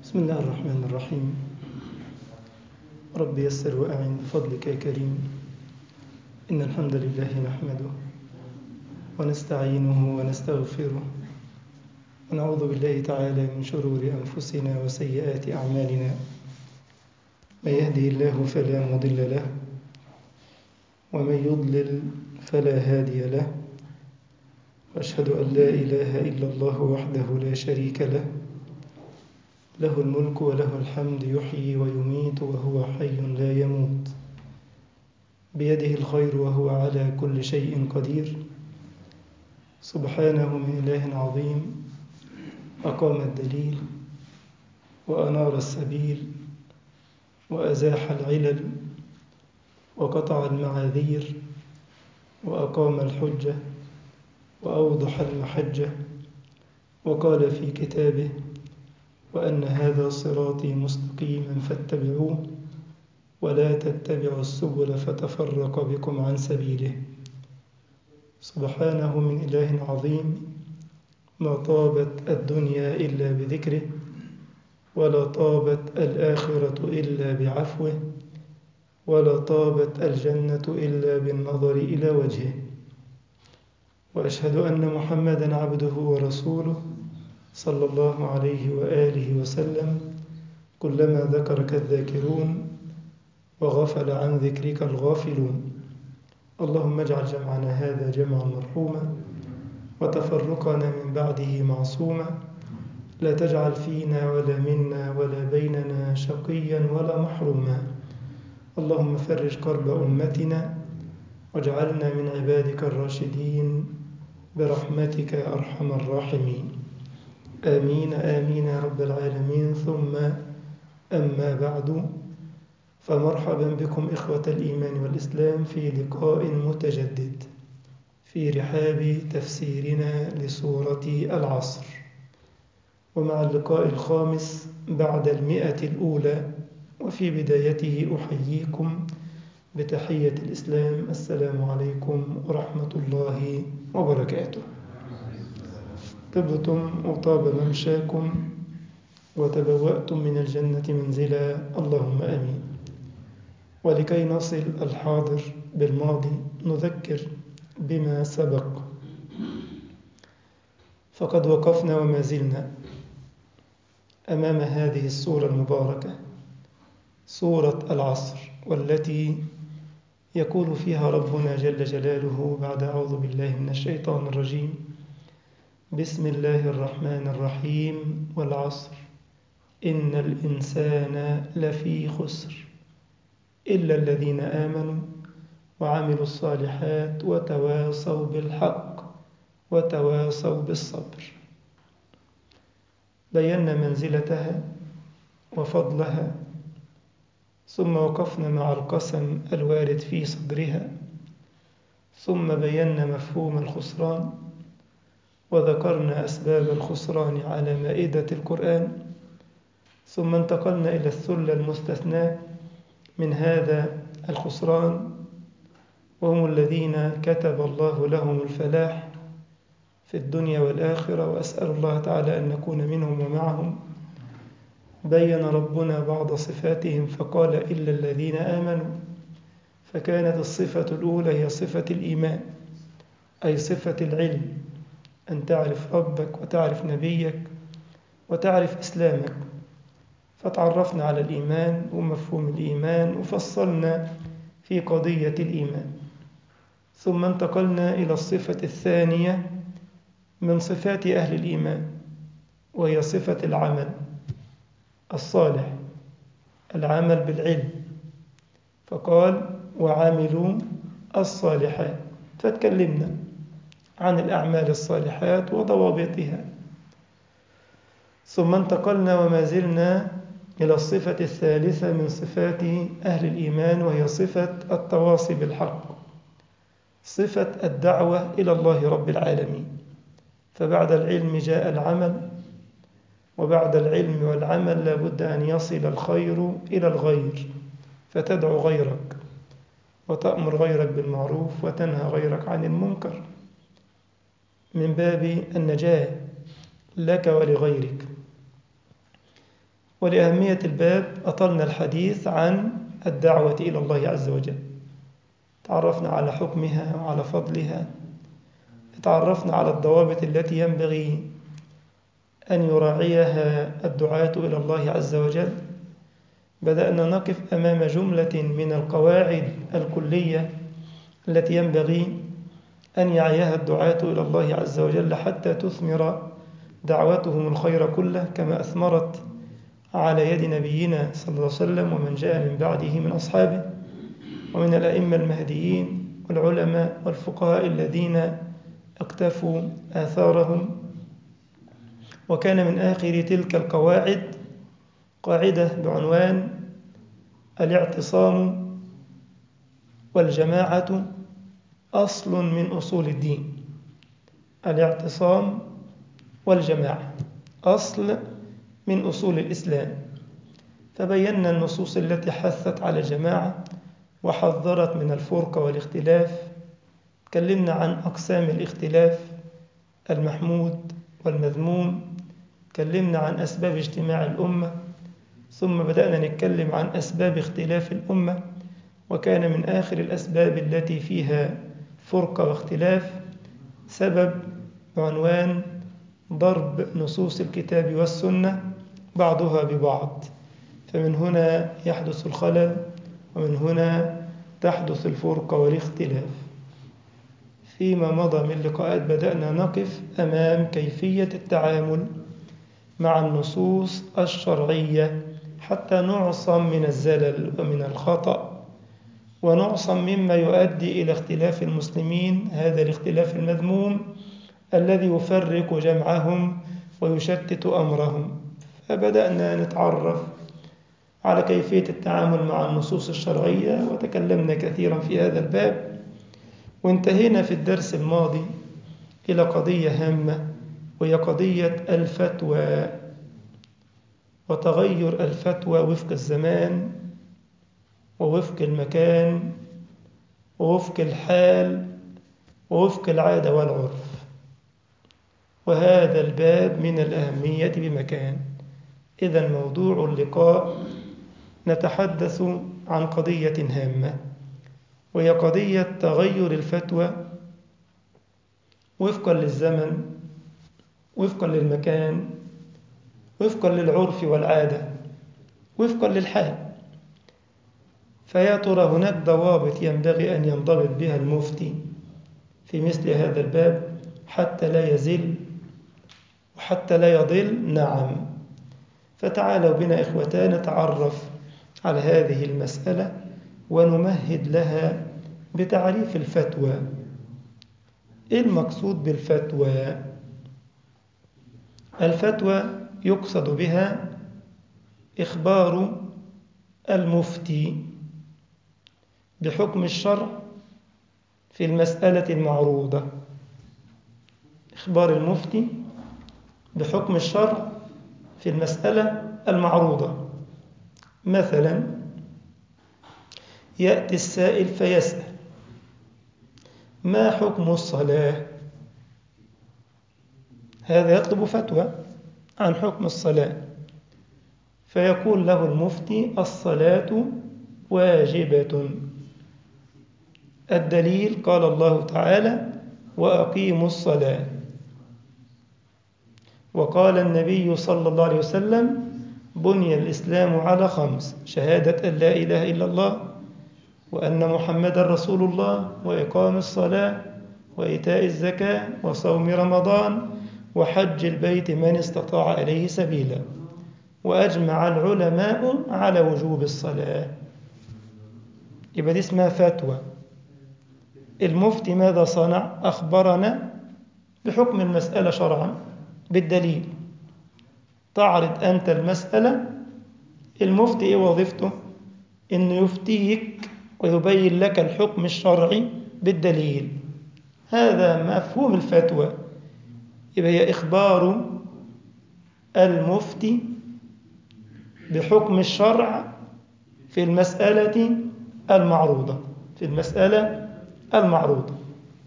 بسم الله الرحمن الرحيم رب يسر وأعن بفضلك يا كريم إن الحمد لله نحمده ونستعينه ونستغفره ونعوذ بالله تعالى من شرور أنفسنا وسيئات أعمالنا من يهده الله فلا مضل له ومن يضلل فلا هادي له وأشهد أن لا إله إلا الله وحده لا شريك له له الملك وله الحمد يحيي ويميت وهو حي لا يموت بيده الخير وهو على كل شيء قدير سبحانه من إله عظيم أقام الدليل وأنار السبيل وأزاح العلل وقطع المعاذير وأقام الحجة وأوضح المحجة وقال في كتابه وأن هذا صراطي مستقيما فاتبعوه ولا تتبعوا السبل فتفرق بكم عن سبيله سبحانه من إله عظيم ما طابت الدنيا إلا بذكره ولا طابت الآخرة إلا بعفوه ولا طابت الجنة إلا بالنظر إلى وجهه وأشهد أن محمدا عبده ورسوله صلى الله عليه وآله وسلم كلما ذكرك الذاكرون وغفل عن ذكرك الغافلون اللهم اجعل جمعنا هذا جمعا مرحوما وتفرقنا من بعده معصوما لا تجعل فينا ولا منا ولا بيننا شقيا ولا محروما اللهم فرج كرب أمتنا واجعلنا من عبادك الراشدين برحمتك يا أرحم الراحمين آمين آمين يا رب العالمين ثم أما بعد فمرحبا بكم إخوة الإيمان والإسلام في لقاء متجدد في رحاب تفسيرنا لسورة العصر ومع اللقاء الخامس بعد المئة الأولى وفي بدايته أحييكم بتحية الإسلام السلام عليكم ورحمة الله وبركاته طبتم وطاب ممشاكم وتبوأتم من الجنة منزلا اللهم آمين ولكي نصل الحاضر بالماضي نذكر بما سبق فقد وقفنا وما زلنا أمام هذه السورة المباركة سورة العصر والتي يقول فيها ربنا جل جلاله بعد أعوذ بالله من الشيطان الرجيم بسم الله الرحمن الرحيم والعصر إن الإنسان لفي خسر إلا الذين آمنوا وعملوا الصالحات وتواصوا بالحق وتواصوا بالصبر بينا منزلتها وفضلها ثم وقفنا مع القسم الوارد في صدرها ثم بينا مفهوم الخسران وذكرنا أسباب الخسران على مائدة القرآن ثم انتقلنا إلى الثلة المستثناة من هذا الخسران وهم الذين كتب الله لهم الفلاح في الدنيا والآخرة وأسأل الله تعالى أن نكون منهم ومعهم بين ربنا بعض صفاتهم فقال إلا الذين آمنوا فكانت الصفة الأولى هي صفة الإيمان أي صفة العلم أن تعرف ربك وتعرف نبيك وتعرف إسلامك فتعرفنا على الإيمان ومفهوم الإيمان وفصلنا في قضية الإيمان ثم انتقلنا إلى الصفة الثانية من صفات أهل الإيمان وهي صفة العمل الصالح العمل بالعلم فقال وعملوا الصالحات فتكلمنا عن الأعمال الصالحات وضوابطها ثم انتقلنا وما زلنا إلى الصفة الثالثة من صفات أهل الإيمان وهي صفة التواصي بالحق صفة الدعوة إلى الله رب العالمين فبعد العلم جاء العمل وبعد العلم والعمل لابد أن يصل الخير إلى الغير فتدعو غيرك وتأمر غيرك بالمعروف وتنهى غيرك عن المنكر من باب النجاة لك ولغيرك ولأهمية الباب أطلنا الحديث عن الدعوة إلى الله عز وجل تعرفنا على حكمها وعلى فضلها تعرفنا على الضوابط التي ينبغي أن يراعيها الدعاة إلى الله عز وجل بدأنا نقف أمام جملة من القواعد الكلية التي ينبغي أن يعيها الدعاة إلى الله عز وجل حتى تثمر دعوتهم الخير كله كما أثمرت على يد نبينا صلى الله عليه وسلم ومن جاء من بعده من أصحابه ومن الأئمة المهديين والعلماء والفقهاء الذين اقتفوا آثارهم وكان من آخر تلك القواعد قاعدة بعنوان الاعتصام والجماعة أصل من أصول الدين الاعتصام والجماعة أصل من أصول الإسلام فبينا النصوص التي حثت على الجماعة وحذرت من الفرقة والاختلاف تكلمنا عن أقسام الاختلاف المحمود والمذموم تكلمنا عن أسباب اجتماع الأمة ثم بدأنا نتكلم عن أسباب اختلاف الأمة وكان من آخر الأسباب التي فيها فرقة واختلاف سبب بعنوان ضرب نصوص الكتاب والسنة بعضها ببعض فمن هنا يحدث الخلل ومن هنا تحدث الفرقة والاختلاف فيما مضى من لقاءات بدأنا نقف أمام كيفية التعامل مع النصوص الشرعية حتى نعصم من الزلل ومن الخطأ ونعصم مما يؤدي إلى اختلاف المسلمين هذا الاختلاف المذموم الذي يفرق جمعهم ويشتت أمرهم فبدأنا نتعرف على كيفية التعامل مع النصوص الشرعية وتكلمنا كثيرا في هذا الباب وانتهينا في الدرس الماضي إلى قضية هامة وهي قضية الفتوى وتغير الفتوى وفق الزمان ووفق المكان ووفق الحال ووفق العادة والعرف وهذا الباب من الأهمية بمكان إذا موضوع اللقاء نتحدث عن قضية هامة وهي قضية تغير الفتوى وفقا للزمن وفقا للمكان وفقا للعرف والعادة وفقا للحال فيا ترى هناك ضوابط ينبغي أن ينضبط بها المفتي في مثل هذا الباب حتى لا يزل وحتى لا يضل نعم فتعالوا بنا إخوتان نتعرف على هذه المسألة ونمهد لها بتعريف الفتوى إيه المقصود بالفتوى الفتوى يقصد بها إخبار المفتي بحكم الشرع في المسألة المعروضة إخبار المفتي بحكم الشرع في المسألة المعروضة مثلا يأتي السائل فيسأل ما حكم الصلاة هذا يطلب فتوى عن حكم الصلاة فيقول له المفتي الصلاة واجبة الدليل قال الله تعالى وأقيموا الصلاة وقال النبي صلى الله عليه وسلم بني الإسلام على خمس شهادة أن لا إله إلا الله وأن محمد رسول الله وإقام الصلاة وإيتاء الزكاة وصوم رمضان وحج البيت من استطاع إليه سبيلا وأجمع العلماء على وجوب الصلاة يبقى دي اسمها فتوى المفتي ماذا صنع أخبرنا بحكم المسألة شرعا بالدليل تعرض أنت المسألة المفتي إيه وظيفته إنه يفتيك ويبين لك الحكم الشرعي بالدليل هذا مفهوم الفتوى يبقى هي إخبار المفتي بحكم الشرع في المسألة المعروضة في المسألة المعروضة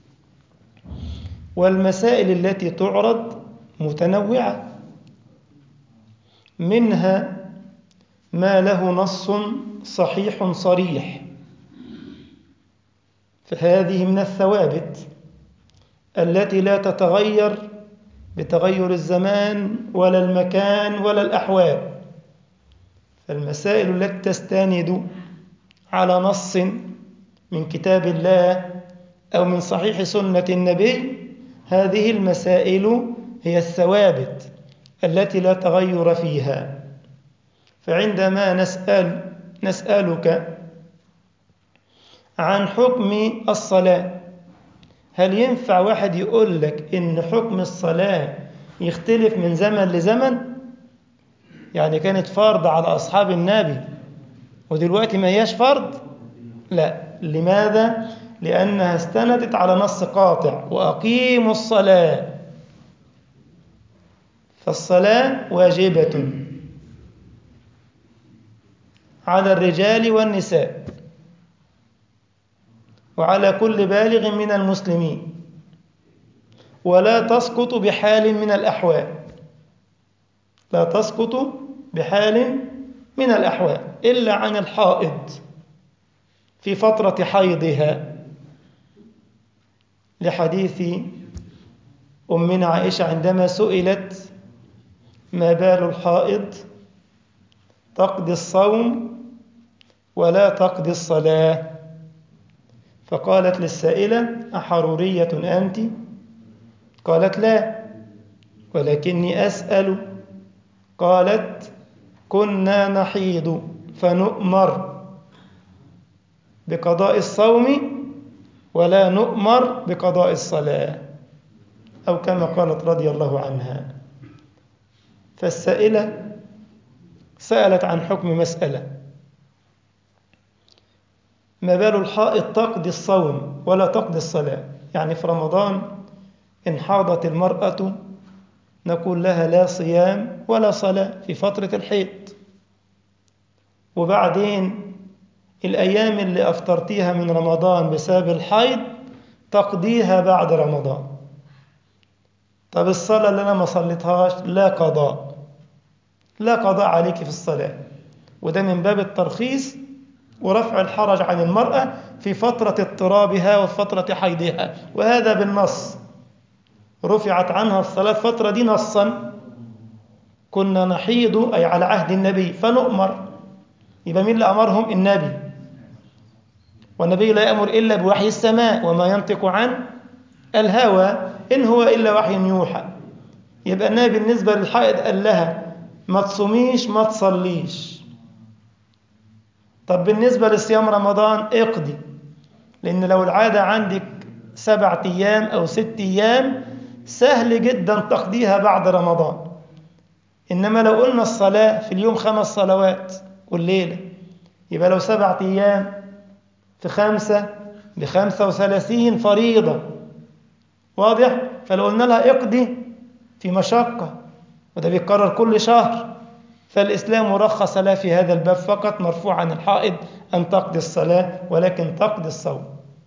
والمسائل التي تعرض متنوعة منها ما له نص صحيح صريح فهذه من الثوابت التي لا تتغير بتغير الزمان ولا المكان ولا الأحوال فالمسائل التي تستند على نص من كتاب الله أو من صحيح سنة النبي هذه المسائل هي الثوابت التي لا تغير فيها فعندما نسأل نسألك عن حكم الصلاة هل ينفع واحد يقول لك إن حكم الصلاة يختلف من زمن لزمن يعني كانت فرض على أصحاب النبي ودلوقتي ما هياش فرض لا لماذا لأنها استندت على نص قاطع وأقيموا الصلاة فالصلاة واجبة على الرجال والنساء وعلى كل بالغ من المسلمين ولا تسقط بحال من الأحوال لا تسقط بحال من الأحوال إلا عن الحائض في فترة حيضها لحديث أمنا عائشة عندما سئلت ما بال الحائض تقضي الصوم ولا تقضي الصلاة فقالت للسائلة أحرورية أنت؟ قالت لا ولكني أسأل قالت كنا نحيض فنؤمر بقضاء الصوم ولا نؤمر بقضاء الصلاة أو كما قالت رضي الله عنها فالسائلة سألت عن حكم مسألة ما بال الحائط تقضي الصوم ولا تقضي الصلاة يعني في رمضان إن حاضت المرأة نقول لها لا صيام ولا صلاة في فترة الحيض وبعدين الأيام اللي أفطرتيها من رمضان بسبب الحيض تقضيها بعد رمضان طب الصلاة اللي أنا ما صليتهاش لا قضاء لا قضاء عليك في الصلاة وده من باب الترخيص ورفع الحرج عن المرأة في فترة اضطرابها وفترة حيضها وهذا بالنص رفعت عنها الصلاة فترة دي نصا كنا نحيض أي على عهد النبي فنؤمر يبقى مين اللي أمرهم النبي والنبي لا يأمر إلا بوحي السماء وما ينطق عن الهوى إن هو إلا وحي يوحى يبقى النبي بالنسبة للحائض قال لها ما تصوميش ما تصليش طب بالنسبة لصيام رمضان اقضي لأن لو العادة عندك سبعة أيام أو ست أيام سهل جدا تقضيها بعد رمضان إنما لو قلنا الصلاة في اليوم خمس صلوات والليلة يبقى لو سبعة أيام في خمسة بخمسة وثلاثين فريضة واضح؟ فلو قلنا لها اقضي في مشقة وده بيتكرر كل شهر فالإسلام رخص لها في هذا الباب فقط مرفوع عن الحائض أن تقضي الصلاة ولكن تقضي الصوم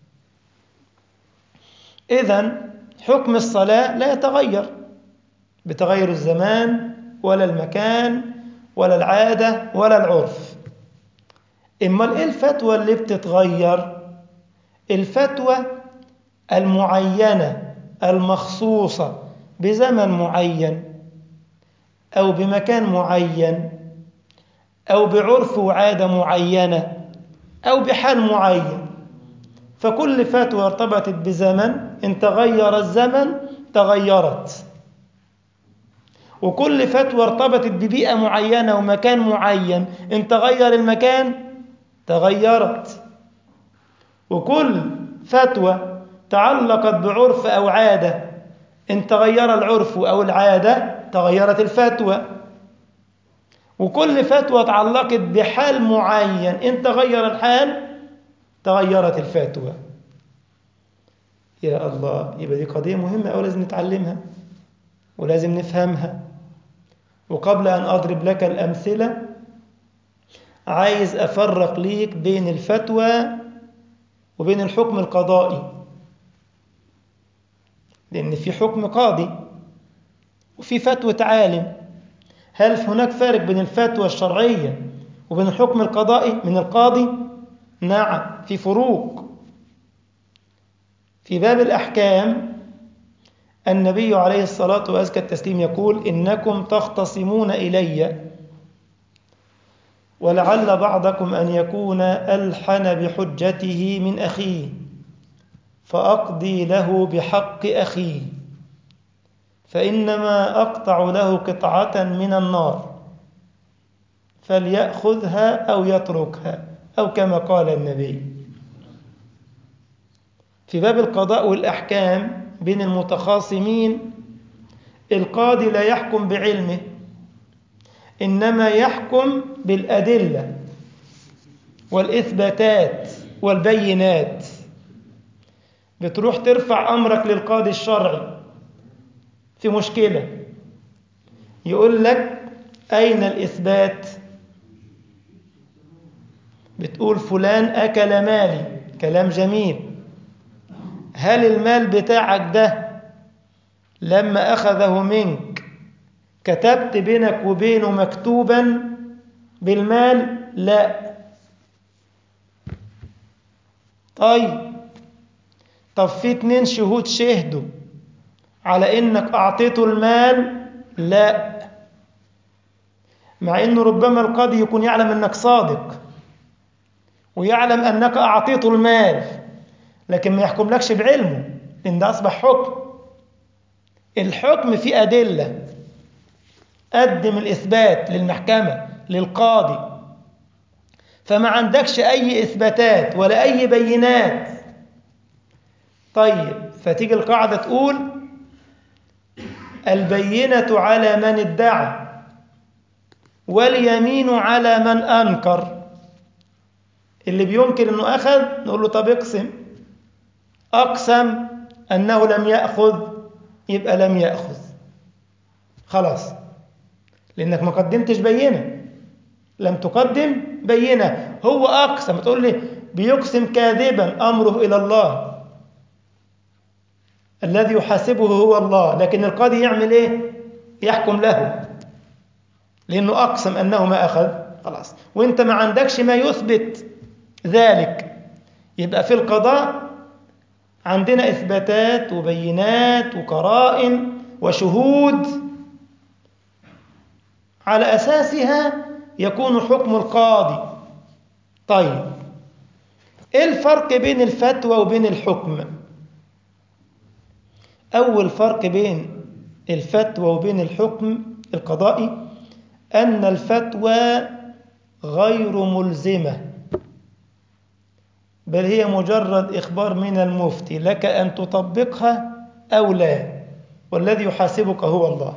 إذا حكم الصلاة لا يتغير بتغير الزمان ولا المكان ولا العادة ولا العرف إما إيه الفتوى اللي بتتغير الفتوى المعينة المخصوصة بزمن معين أو بمكان معين أو بعرف وعادة معينة أو بحال معين فكل فتوى ارتبطت بزمن إن تغير الزمن تغيرت وكل فتوى ارتبطت ببيئة معينة ومكان معين إن تغير المكان تغيرت وكل فتوى تعلقت بعرف أو عادة إن تغير العرف أو العادة تغيرت الفتوى وكل فتوى تعلقت بحال معين إن تغير الحال تغيرت الفتوى يا الله يبقى دي قضية مهمة أو لازم نتعلمها ولازم نفهمها وقبل أن أضرب لك الأمثلة عايز أفرق ليك بين الفتوى وبين الحكم القضائي لأن في حكم قاضي وفي فتوى عالم هل هناك فارق بين الفتوى الشرعية وبين الحكم القضائي من القاضي نعم في فروق في باب الأحكام النبي عليه الصلاة وأزكى التسليم يقول إنكم تختصمون إلي ولعل بعضكم أن يكون ألحن بحجته من أخيه فأقضي له بحق أخيه فإنما أقطع له قطعة من النار فليأخذها أو يتركها أو كما قال النبي في باب القضاء والأحكام بين المتخاصمين القاضي لا يحكم بعلمه إنما يحكم بالأدلة والإثباتات والبينات بتروح ترفع أمرك للقاضي الشرعي في مشكلة يقول لك أين الإثبات بتقول فلان أكل مالي كلام جميل هل المال بتاعك ده لما أخذه منك كتبت بينك وبينه مكتوبا بالمال لا طيب طب في اتنين شهود شهدوا على انك اعطيته المال لا مع انه ربما القاضي يكون يعلم انك صادق ويعلم انك اعطيته المال لكن ما يحكملكش بعلمه لان ده اصبح حكم الحكم فيه ادله قدم الاثبات للمحكمه للقاضي فما عندكش اي اثباتات ولا اي بينات طيب فتيجي القاعده تقول البينه على من ادعى واليمين على من انكر اللي بينكر انه اخذ نقول له طب اقسم اقسم انه لم ياخذ يبقى لم ياخذ خلاص لانك ما قدمتش بينه لم تقدم بينه هو اقسم تقول لي بيقسم كاذبا امره الى الله الذي يحاسبه هو الله لكن القاضي يعمل ايه يحكم له لانه اقسم انه ما اخذ خلاص وانت ما عندكش ما يثبت ذلك يبقى في القضاء عندنا اثباتات وبينات وقرائن وشهود على اساسها يكون حكم القاضي طيب ايه الفرق بين الفتوى وبين الحكم اول فرق بين الفتوى وبين الحكم القضائي ان الفتوى غير ملزمه بل هي مجرد اخبار من المفتي لك ان تطبقها او لا والذي يحاسبك هو الله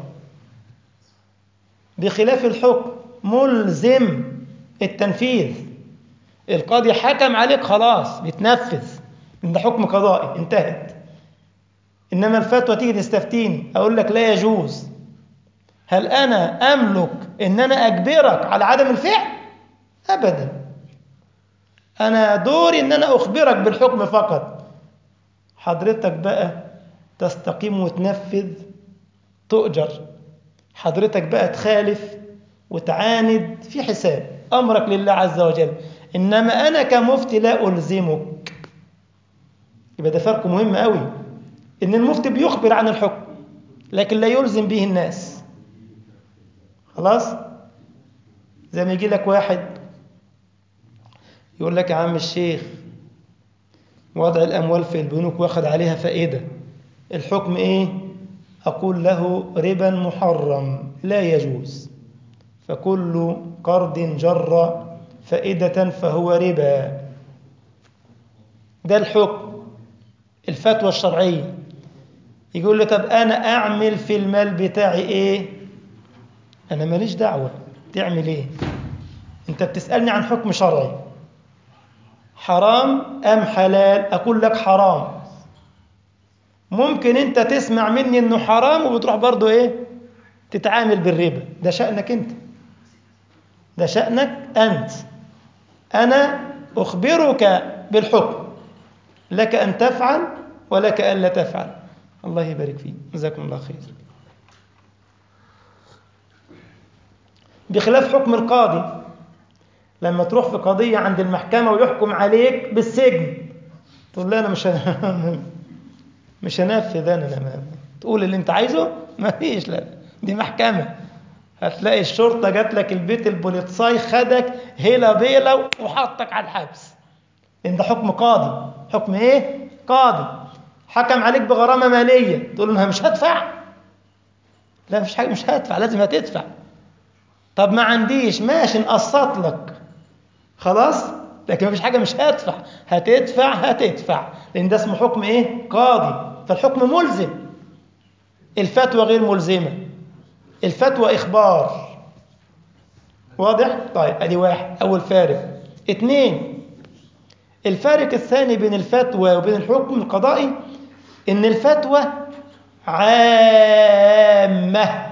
بخلاف الحكم ملزم التنفيذ القاضي حكم عليك خلاص بتنفذ ده حكم قضائي انتهت انما الفتوى تيجي تستفتيني اقول لك لا يجوز هل انا املك ان انا اجبرك على عدم الفعل ابدا انا دوري ان انا اخبرك بالحكم فقط حضرتك بقى تستقيم وتنفذ تؤجر حضرتك بقى تخالف وتعاند في حساب امرك لله عز وجل انما انا كمفتي لا الزمك يبقى ده فرق مهم قوي ان المفتي بيخبر عن الحكم لكن لا يلزم به الناس خلاص زي ما يجي لك واحد يقول لك يا عم الشيخ وضع الاموال في البنوك واخد عليها فائده الحكم ايه اقول له ربا محرم لا يجوز فكل قرض جر فائده فهو ربا ده الحكم الفتوى الشرعيه يقول لي طب انا اعمل في المال بتاعي ايه انا ماليش دعوه تعمل ايه انت بتسالني عن حكم شرعي حرام ام حلال اقول لك حرام ممكن انت تسمع مني انه حرام وبتروح برضه ايه تتعامل بالربا ده شأنك انت ده شأنك انت انا اخبرك بالحكم لك ان تفعل ولك ان لا تفعل الله يبارك فيك جزاكم الله خير بخلاف حكم القاضي لما تروح في قضية عند المحكمة ويحكم عليك بالسجن تقول لا أنا مش مش هنفذ أنا, أنا ما. تقول اللي أنت عايزه ما فيش لا دي محكمة هتلاقي الشرطة جات لك البيت البوليتساي خدك هيلا بيلا وحطك على الحبس لأن ده حكم قاضي حكم إيه؟ قاضي حكم عليك بغرامة مالية تقول له أنا مش هدفع لا مش حاجة مش هدفع لازم هتدفع طب ما عنديش ماشي نقسط لك خلاص لكن مفيش حاجة مش هدفع هتدفع هتدفع لأن ده اسمه حكم إيه؟ قاضي فالحكم ملزم الفتوى غير ملزمة الفتوى إخبار واضح؟ طيب أدي واحد أول فارق اثنين الفارق الثاني بين الفتوى وبين الحكم القضائي إن الفتوى عامة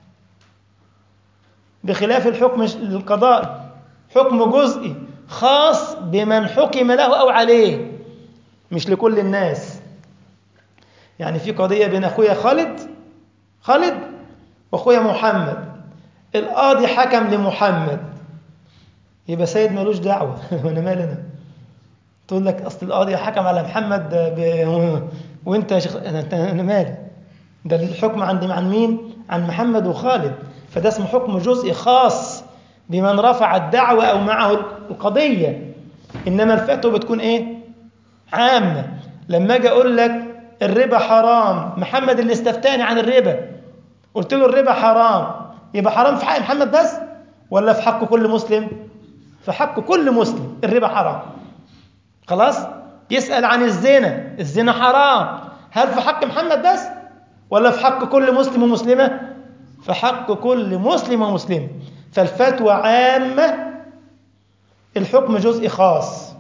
بخلاف الحكم القضائي حكم جزئي خاص بمن حكم له أو عليه مش لكل الناس يعني في قضية بين أخويا خالد خالد وأخويا محمد القاضي حكم لمحمد يبقى سيد ملوش دعوة وأنا مالي أنا تقول لك أصل القاضي حكم على محمد ب... وأنت يا شيخ أنا, أنا مالي ده الحكم عندي عن مين؟ عن محمد وخالد فده اسمه حكم جزئي خاص بمن رفع الدعوة أو معه القضية إنما الفتوى بتكون إيه؟ عامة لما أجي أقول لك الربا حرام محمد اللي استفتاني عن الربا قلت له الربا حرام يبقى حرام في حق محمد بس ولا في حق كل مسلم في حق كل مسلم الربا حرام خلاص يسأل عن الزنا الزنا حرام هل في حق محمد بس ولا في حق كل مسلم ومسلمة في حق كل مسلم ومسلمة فالفتوى عامة الحكم جزء خاص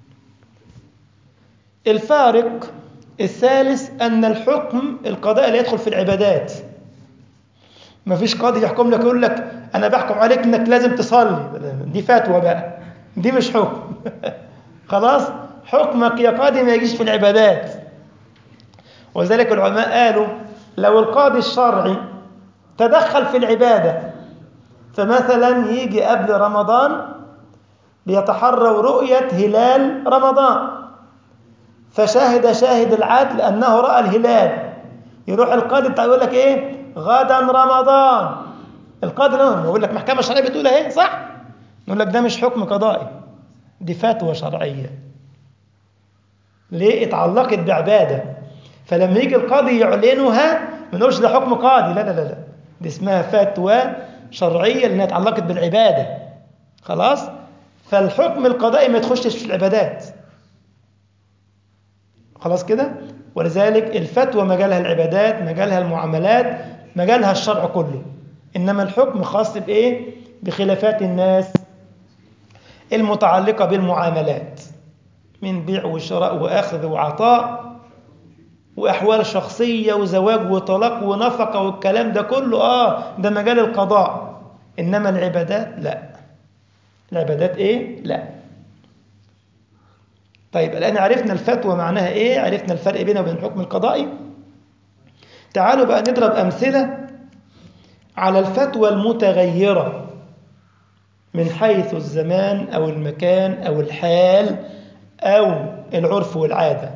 الفارق الثالث أن الحكم القضاء لا يدخل في العبادات ما فيش قاضي يحكم لك يقول لك أنا بحكم عليك أنك لازم تصلي دي فتوى بقى دي مش حكم خلاص حكمك يا قاضي ما يجيش في العبادات ولذلك العلماء قالوا لو القاضي الشرعي تدخل في العبادة فمثلا يجي قبل رمضان بيتحروا رؤية هلال رمضان فشاهد شاهد العدل أنه رأى الهلال يروح القاضي بتاع يقول لك إيه غدا رمضان القاضي يقول لك محكمة شرعية بتقول إيه صح نقول لك ده مش حكم قضائي دي فتوى شرعية ليه اتعلقت بعبادة فلما يجي القاضي يعلنها ما نقولش ده حكم قاضي لا لا لا لا دي اسمها فتوى شرعية لأنها اتعلقت بالعبادة خلاص فالحكم القضائي ما يتخشش في العبادات خلاص كده ولذلك الفتوى مجالها العبادات مجالها المعاملات مجالها الشرع كله إنما الحكم خاص بإيه بخلافات الناس المتعلقة بالمعاملات من بيع وشراء وأخذ وعطاء وأحوال شخصية وزواج وطلاق ونفقة والكلام ده كله آه ده مجال القضاء إنما العبادات لا العبادات إيه؟ لا طيب الآن عرفنا الفتوى معناها إيه عرفنا الفرق بينها وبين الحكم القضائي تعالوا بقى نضرب أمثلة على الفتوى المتغيرة من حيث الزمان أو المكان أو الحال أو العرف والعادة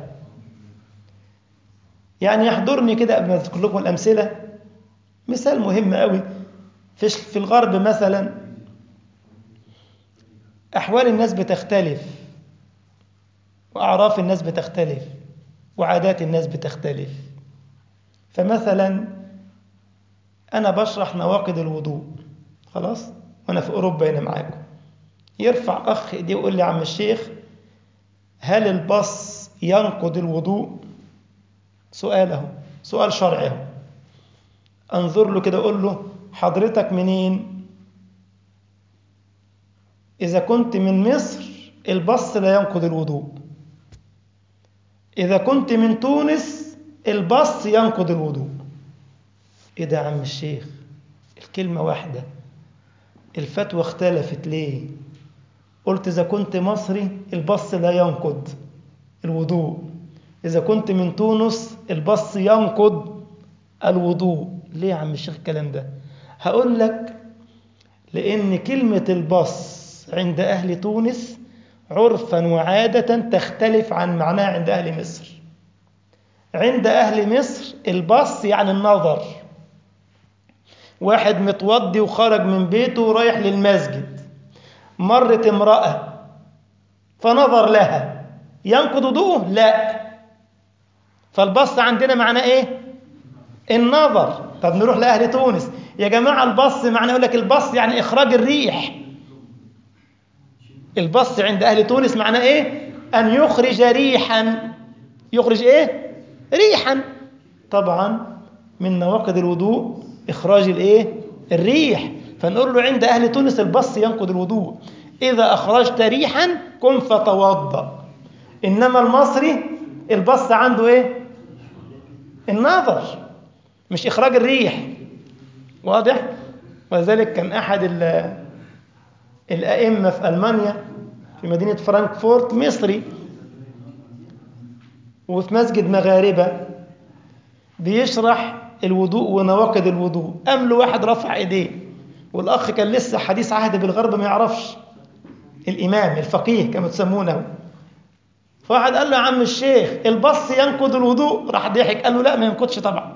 يعني يحضرني كده قبل ما أذكر لكم الأمثلة مثال مهم قوي في في الغرب مثلا أحوال الناس بتختلف وأعراف الناس بتختلف وعادات الناس بتختلف فمثلا أنا بشرح نواقض الوضوء خلاص وأنا في أوروبا هنا معاكم يرفع أخ إيديه ويقول لي يا عم الشيخ هل البص ينقض الوضوء سؤاله سؤال شرعي اهو انظر له كده اقول له حضرتك منين اذا كنت من مصر البص لا ينقض الوضوء اذا كنت من تونس البص ينقض الوضوء ايه ده يا عم الشيخ الكلمه واحده الفتوى اختلفت ليه قلت اذا كنت مصري البص لا ينقض الوضوء إذا كنت من تونس البص ينقض الوضوء ليه يا عم الشيخ الكلام ده هقول لك لأن كلمة البص عند أهل تونس عرفا وعادة تختلف عن معناها عند أهل مصر عند أهل مصر البص يعني النظر واحد متوضي وخرج من بيته ورايح للمسجد مرت امرأة فنظر لها ينقض وضوءه لا فالبص عندنا معناه ايه النظر طب نروح لأهل تونس يا جماعة البص معناه يقول لك البص يعني إخراج الريح البص عند أهل تونس معناه إيه أن يخرج ريحا يخرج إيه ريحا طبعا من نواقض الوضوء إخراج الإيه الريح فنقول له عند أهل تونس البص ينقض الوضوء إذا أخرجت ريحا قم فتوضأ إنما المصري البص عنده إيه النظر مش إخراج الريح واضح ولذلك كان أحد الأئمة في ألمانيا في مدينة فرانكفورت مصري وفي مسجد مغاربة بيشرح الوضوء ونواقض الوضوء قام له واحد رفع ايديه والأخ كان لسه حديث عهد بالغرب ما يعرفش الإمام الفقيه كما تسمونه فواحد قال له يا عم الشيخ البص ينقض الوضوء راح ضحك قال له لا ما ينقضش طبعا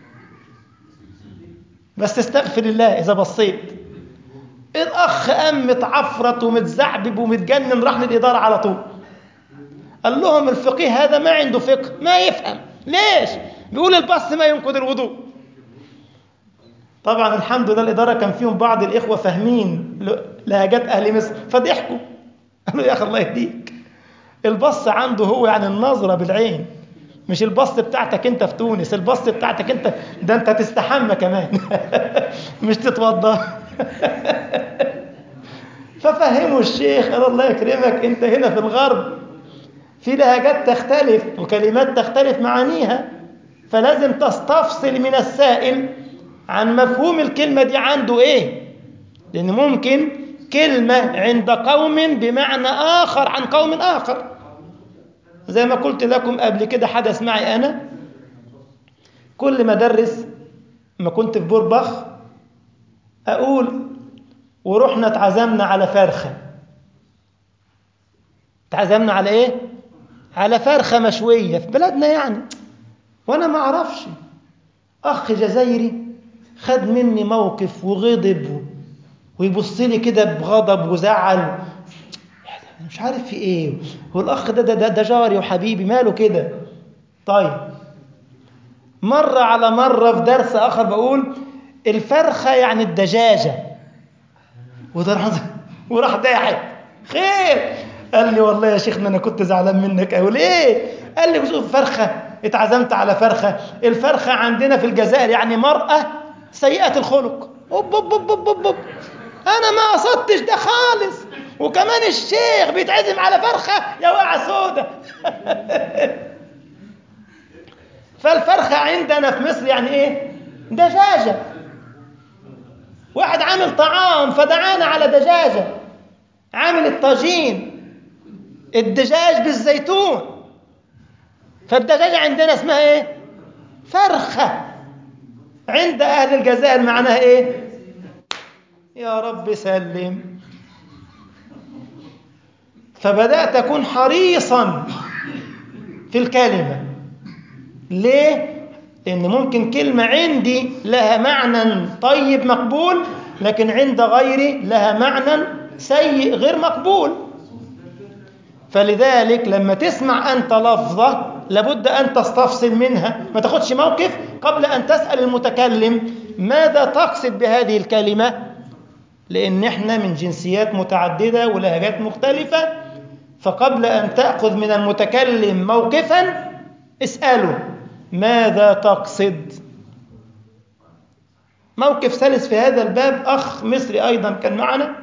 بس استغفر الله إذا بصيت الأخ قام متعفرت ومتزعبب ومتجنن راح للإدارة على طول قال لهم الفقيه هذا ما عنده فقه ما يفهم ليش بيقول البص ما ينقض الوضوء طبعا الحمد لله الإدارة كان فيهم بعض الإخوة فاهمين لهجات أهل مصر فضحكوا قالوا يا أخي الله يهديك البص عنده هو يعني النظرة بالعين مش البص بتاعتك انت في تونس البص بتاعتك انت ده انت تستحمى كمان مش تتوضى ففهموا الشيخ قال الله يكرمك انت هنا في الغرب في لهجات تختلف وكلمات تختلف معانيها فلازم تستفصل من السائل عن مفهوم الكلمة دي عنده ايه لان ممكن كلمة عند قوم بمعنى آخر عن قوم آخر زي ما قلت لكم قبل كده حدث معي أنا كل ما أدرس ما كنت في بوربخ أقول ورحنا اتعزمنا على فرخة اتعزمنا على إيه؟ على فرخة مشوية في بلدنا يعني وأنا ما أعرفش أخ جزائري خد مني موقف وغضب ويبص لي كده بغضب وزعل مش عارف في ايه هو الاخ ده ده, ده, ده جاري وحبيبي ماله كده طيب مرة على مرة في درس آخر بقول الفرخة يعني الدجاجة وده راح وراح ضاحك خير قال لي والله يا شيخنا أنا كنت زعلان منك أقول إيه قال لي بشوف فرخة اتعزمت على فرخة الفرخة عندنا في الجزائر يعني مرأة سيئة الخلق أوب أوب أوب أوب أوب أنا ما قصدتش ده خالص وكمان الشيخ بيتعزم على فرخة يا وقع سودة فالفرخة عندنا في مصر يعني ايه دجاجة واحد عامل طعام فدعانا على دجاجة عامل الطاجين الدجاج بالزيتون فالدجاجة عندنا اسمها ايه فرخة عند أهل الجزائر معناها ايه يا رب سلم فبدأت أكون حريصا في الكلمة ليه؟ لأن ممكن كلمة عندي لها معنى طيب مقبول لكن عند غيري لها معنى سيء غير مقبول فلذلك لما تسمع أنت لفظة لابد أن تستفصل منها ما تاخدش موقف قبل أن تسأل المتكلم ماذا تقصد بهذه الكلمة لأن احنا من جنسيات متعددة ولهجات مختلفة فقبل أن تأخذ من المتكلم موقفا اسأله ماذا تقصد موقف ثالث في هذا الباب أخ مصري أيضا كان معنا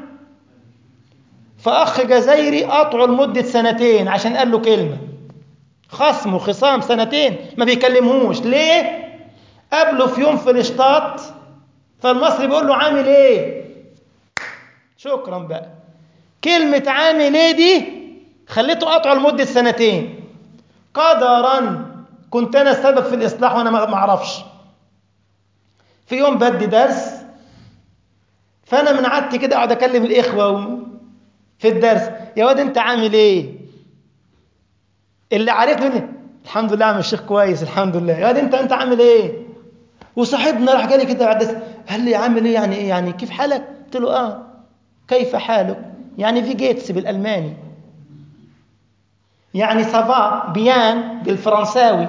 فأخ جزائري قطعه لمدة سنتين عشان قال له كلمة خصم وخصام سنتين ما بيكلمهوش ليه؟ قابله في يوم في الاشطاط فالمصري بيقول له عامل ايه؟ شكرا بقى كلمة عامل ايه دي خليته قطعه لمدة سنتين قدرا كنت انا السبب في الاصلاح وانا ما اعرفش في يوم بدي درس فانا من عادتي كده اقعد اكلم الاخوه و... في الدرس يا واد انت عامل ايه اللي عارفني يقول لي الحمد لله عم الشيخ كويس الحمد لله يا واد انت انت عامل ايه وصاحبنا راح جالي كده بعد الدرس، قال لي عامل ايه يعني ايه يعني كيف حالك قلت له اه كيف حالك يعني في جيتس بالالماني يعني سافا بيان بالفرنساوي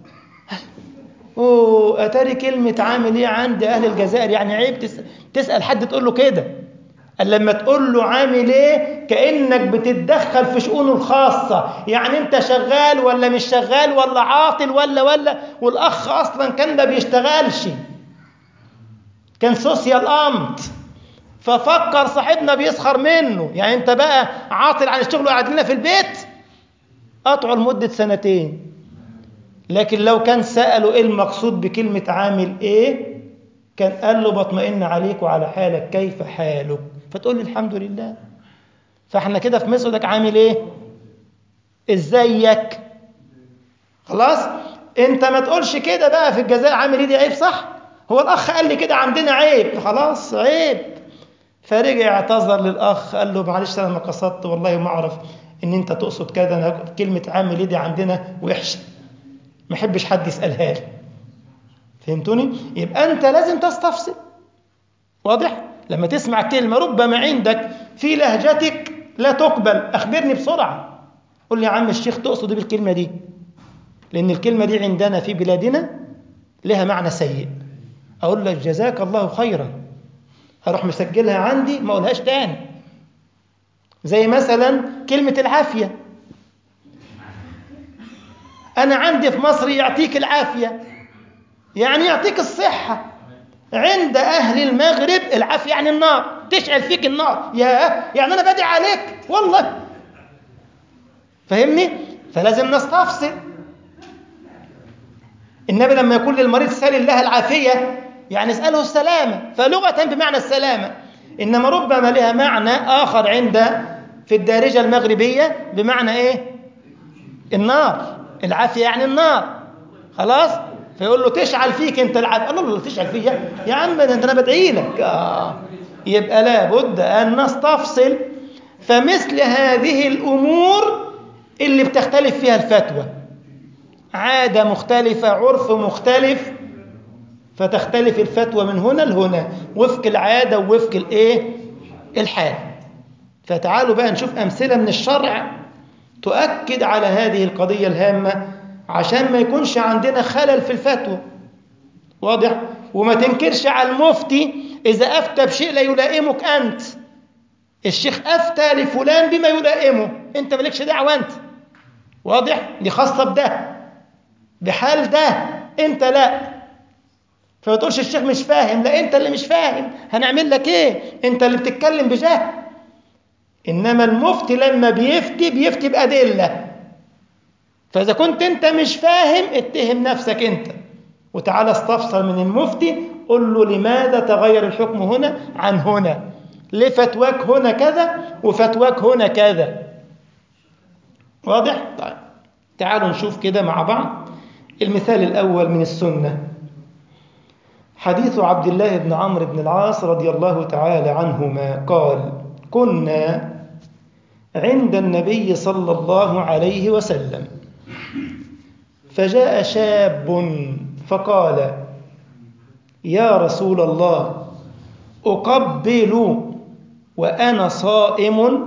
اوه اتاري كلمه عامل ايه عند اهل الجزائر يعني عيب تس- تسال حد تقول له كده قال لما تقول له عامل ايه كانك بتتدخل في شؤونه الخاصه يعني انت شغال ولا مش شغال ولا عاطل ولا ولا والاخ اصلا كان ما بيشتغلش كان سوسيال امت ففكر صاحبنا بيسخر منه يعني انت بقى عاطل عن الشغل وقاعد لنا في البيت قطعه لمده سنتين لكن لو كان سأله ايه المقصود بكلمة عامل ايه كان قال له بطمئن عليك وعلى حالك كيف حالك فتقول لي الحمد لله فاحنا كده في مصر لك عامل ايه ازيك خلاص انت ما تقولش كده بقى في الجزائر عامل ايه دي عيب صح هو الاخ قال لي كده عندنا عيب خلاص عيب فرجع اعتذر للاخ قال له معلش انا ما قصدت والله ما اعرف ان انت تقصد كده انا كلمه عامل ايه دي عندنا وحشه ما احبش حد يسالها لي فهمتوني يبقى انت لازم تستفسر واضح لما تسمع كلمه ربما عندك في لهجتك لا تقبل اخبرني بسرعه قول لي يا عم الشيخ تقصد إيه بالكلمه دي لان الكلمه دي عندنا في بلادنا لها معنى سيء اقول لك جزاك الله خيرا هروح مسجلها عندي ما اقولهاش تاني زي مثلا كلمه العافيه أنا عندي في مصر يعطيك العافية يعني يعطيك الصحة عند أهل المغرب العافية يعني النار تشعل فيك النار يا يعني أنا بدعي عليك والله فهمني فلازم نستفسر النبي لما يقول للمريض سال الله العافية يعني اسأله السلامة فلغة بمعنى السلامة إنما ربما لها معنى آخر عند في الدارجة المغربية بمعنى إيه النار العافية يعني النار خلاص فيقول له تشعل فيك انت العافية قال له تشعل فيا يا عم ده انت انا بدعي لك آه. يبقى لابد ان نستفصل فمثل هذه الامور اللي بتختلف فيها الفتوى عادة مختلفة عرف مختلف فتختلف الفتوى من هنا لهنا وفق العادة ووفق الايه الحال فتعالوا بقى نشوف أمثلة من الشرع تؤكد على هذه القضية الهامة عشان ما يكونش عندنا خلل في الفتوى واضح وما تنكرش على المفتي إذا أفتى بشيء لا يلائمك أنت الشيخ أفتى لفلان بما يلائمه أنت مالكش دعوة أنت واضح دي خاصة بده بحال ده أنت لا فما تقولش الشيخ مش فاهم لا أنت اللي مش فاهم هنعمل لك إيه أنت اللي بتتكلم بجهل إنما المفتي لما بيفتي بيفتي بأدلة فإذا كنت أنت مش فاهم اتهم نفسك أنت وتعالى استفسر من المفتي قل له لماذا تغير الحكم هنا عن هنا ليه فتواك هنا كذا وفتواك هنا كذا واضح؟ طيب تعالوا نشوف كده مع بعض المثال الأول من السنة حديث عبد الله بن عمرو بن العاص رضي الله تعالى عنهما قال كنا عند النبي صلى الله عليه وسلم فجاء شاب فقال يا رسول الله أقبل وأنا صائم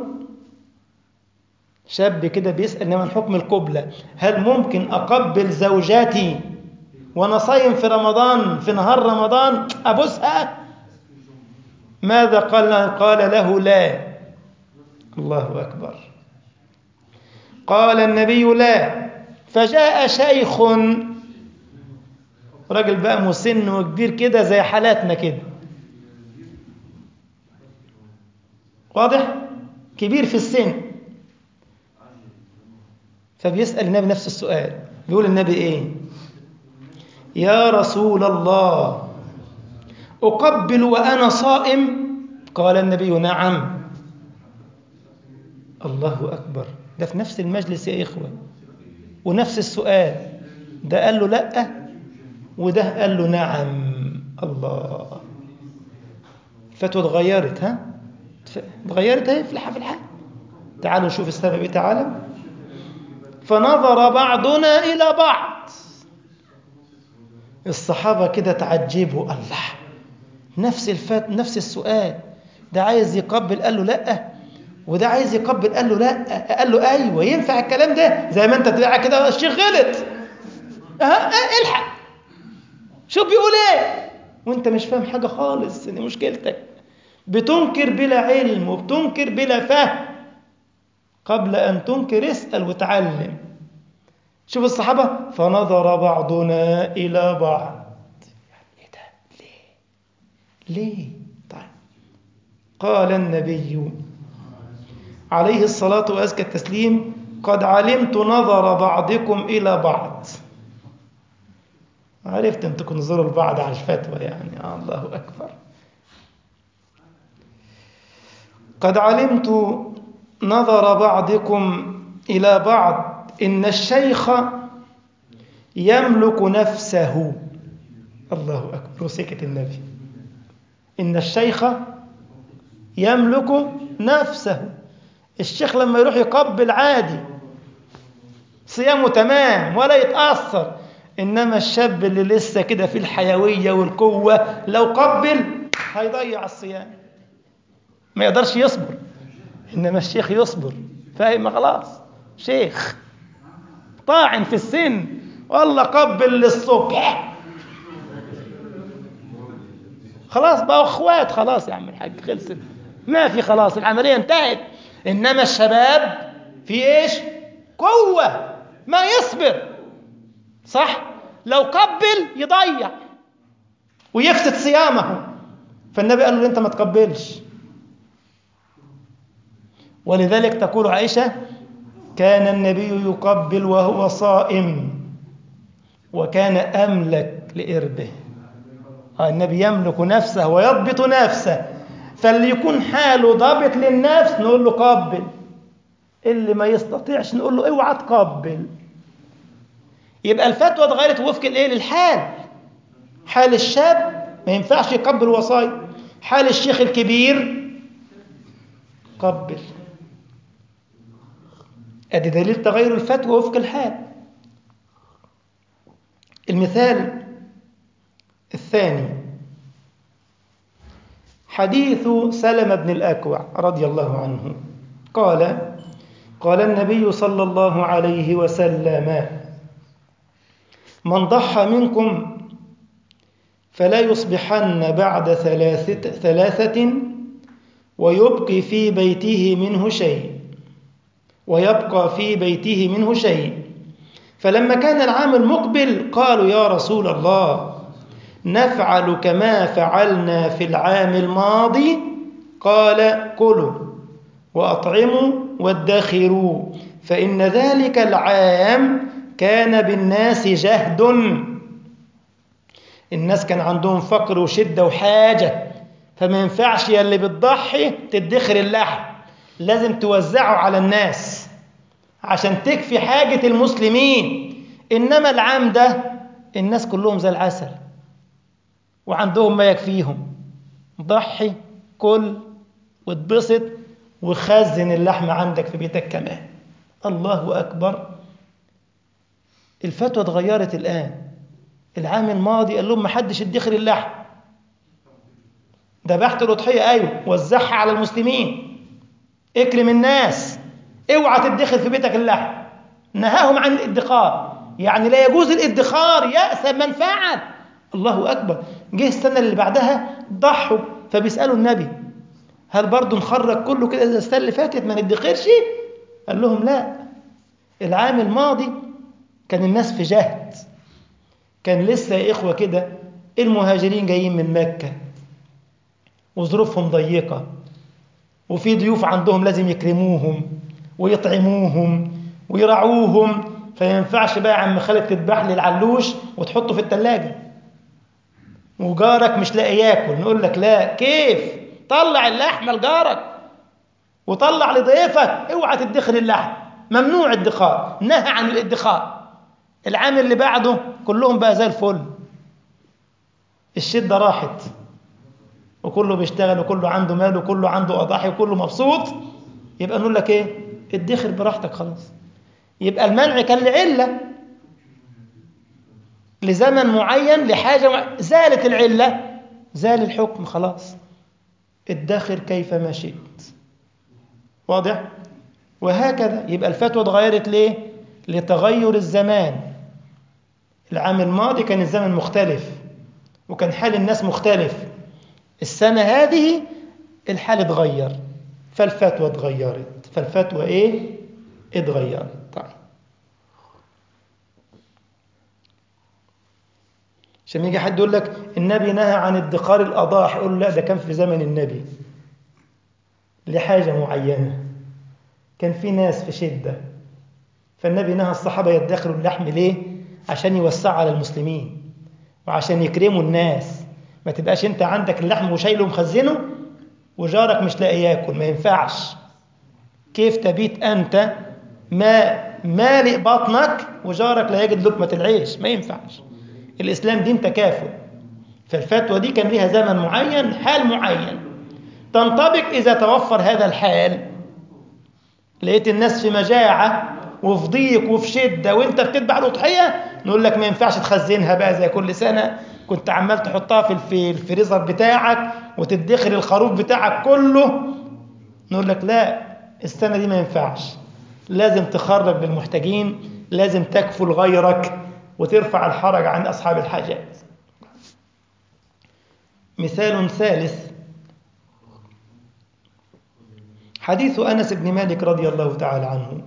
شاب كده بيسأل عن حكم القبلة هل ممكن أقبل زوجاتي وأنا صايم في رمضان في نهار رمضان أبوسها ماذا قال قال له لا الله أكبر قال النبي لا فجاء شيخ راجل بقى مسن وكبير كده زي حالاتنا كده واضح كبير في السن فبيسأل النبي نفس السؤال بيقول النبي ايه يا رسول الله أقبل وأنا صائم قال النبي نعم الله أكبر ده في نفس المجلس يا إخوة ونفس السؤال ده قال له لأ وده قال له نعم الله الفتوى اتغيرت ها اتغيرت اهي في الحال في الحال تعالوا نشوف السبب إيه تعالى فنظر بعضنا إلى بعض الصحابة كده تعجبوا الله نفس الفات نفس السؤال ده عايز يقبل قال له لا وده عايز يقبل قال له لا قال له ايوه ينفع الكلام ده زي ما انت تلاقي كده الشيخ غلط اه اه الحق شوف بيقول ايه وانت مش فاهم حاجه خالص دي مشكلتك بتنكر بلا علم وبتنكر بلا فهم قبل ان تنكر اسال وتعلم شوف الصحابه فنظر بعضنا الى بعض ايه ده ليه ليه طيب قال النبي عليه الصلاة وأزكى التسليم قد علمت نظر بعضكم إلى بعض عرفت أن تنظروا لبعض على الفتوى يعني آه الله أكبر قد علمت نظر بعضكم إلى بعض إن الشيخ يملك نفسه الله أكبر وسكت النبي إن الشيخ يملك نفسه الشيخ لما يروح يقبل عادي صيامه تمام ولا يتأثر إنما الشاب اللي لسه كده في الحيوية والقوة لو قبل هيضيع الصيام ما يقدرش يصبر إنما الشيخ يصبر فاهم خلاص شيخ طاعن في السن والله قبل للصبح خلاص بقوا اخوات خلاص يا عم الحاج خلصت ما في خلاص العملية انتهت إنما الشباب في إيش قوة ما يصبر صح لو قبل يضيع ويفسد صيامه فالنبي قال له أنت ما تقبلش ولذلك تقول عائشة كان النبي يقبل وهو صائم وكان أملك لإربه النبي يملك نفسه ويضبط نفسه فاللي يكون حاله ضابط للنفس نقول له قبل اللي ما يستطيعش نقول له اوعى تقبل يبقى الفتوى اتغيرت وفق الايه للحال حال الشاب ما ينفعش يقبل وصايا حال الشيخ الكبير قبل ادي دليل تغير الفتوى وفق الحال المثال الثاني حديث سلم بن الأكوع رضي الله عنه قال قال النبي صلى الله عليه وسلم من ضحى منكم فلا يصبحن بعد ثلاثة, ثلاثة ويبقي في بيته منه شيء ويبقى في بيته منه شيء فلما كان العام المقبل قالوا يا رسول الله نفعل كما فعلنا في العام الماضي قال كلوا وأطعموا وادخروا فإن ذلك العام كان بالناس جهد الناس كان عندهم فقر وشدة وحاجة فما ينفعش يا اللي بتضحي تدخر اللحم لازم توزعه على الناس عشان تكفي حاجة المسلمين إنما العام ده الناس كلهم زي العسل وعندهم ما يكفيهم ضحي كل واتبسط وخزن اللحم عندك في بيتك كمان الله أكبر الفتوى اتغيرت الآن العام الماضي قال لهم ما حدش يدخر اللحم ذبحت الأضحية أيوة وزعها على المسلمين اكرم الناس اوعى تدخر في بيتك اللحم نهاهم عن الادخار يعني لا يجوز الادخار يأثم من فعل الله أكبر جه السنة اللي بعدها ضحوا فبيسألوا النبي هل برضه نخرج كله كده زي السنة اللي فاتت ما ندخرش قال لهم لا العام الماضي كان الناس في جهد كان لسه يا إخوة كده المهاجرين جايين من مكة وظروفهم ضيقة وفي ضيوف عندهم لازم يكرموهم ويطعموهم ويرعوهم فينفعش بقى يا عم خالد تذبح لي العلوش وتحطه في الثلاجة وجارك مش لاقي ياكل نقول لك لا كيف طلع اللحمة لجارك وطلع لضيفك اوعى تدخر اللحم ممنوع الادخار نهى عن الادخار العام اللي بعده كلهم بقى زي الفل الشدة راحت وكله بيشتغل وكله عنده مال وكله عنده أضاحي وكله مبسوط يبقى نقول لك ايه ادخر براحتك خلاص يبقى المنع كان لعلة لزمن معين لحاجة مع... زالت العلة زال الحكم خلاص ادخر كيفما شئت واضح وهكذا يبقى الفتوى اتغيرت ليه لتغير الزمان العام الماضي كان الزمن مختلف وكان حال الناس مختلف السنة هذه الحال اتغير فالفتوى اتغيرت فالفتوى ايه اتغيرت طيب عشان يجي حد يقول لك النبي نهى عن ادخار الاضاحي يقول لا ده كان في زمن النبي لحاجة معينة كان في ناس في شدة فالنبي نهى الصحابة يدخروا اللحم ليه عشان يوسعوا على المسلمين وعشان يكرموا الناس ما تبقاش انت عندك اللحم وشايله ومخزنه وجارك مش لاقي ياكل ما ينفعش كيف تبيت انت ما مالئ بطنك وجارك لا يجد لقمة العيش ما ينفعش الإسلام دين تكافل فالفتوى دي كان ليها زمن معين حال معين تنطبق إذا توفر هذا الحال لقيت الناس في مجاعة وفي ضيق وفي شدة وانت بتذبح الأضحية نقول لك ما ينفعش تخزنها بقى زي كل سنة كنت عمال تحطها في الفي- الفريزر بتاعك وتدخر الخروف بتاعك كله نقول لك لا السنة دي ما ينفعش لازم تخرج للمحتاجين لازم تكفل غيرك وترفع الحرج عن أصحاب الحاجات مثال ثالث حديث أنس بن مالك رضي الله تعالى عنه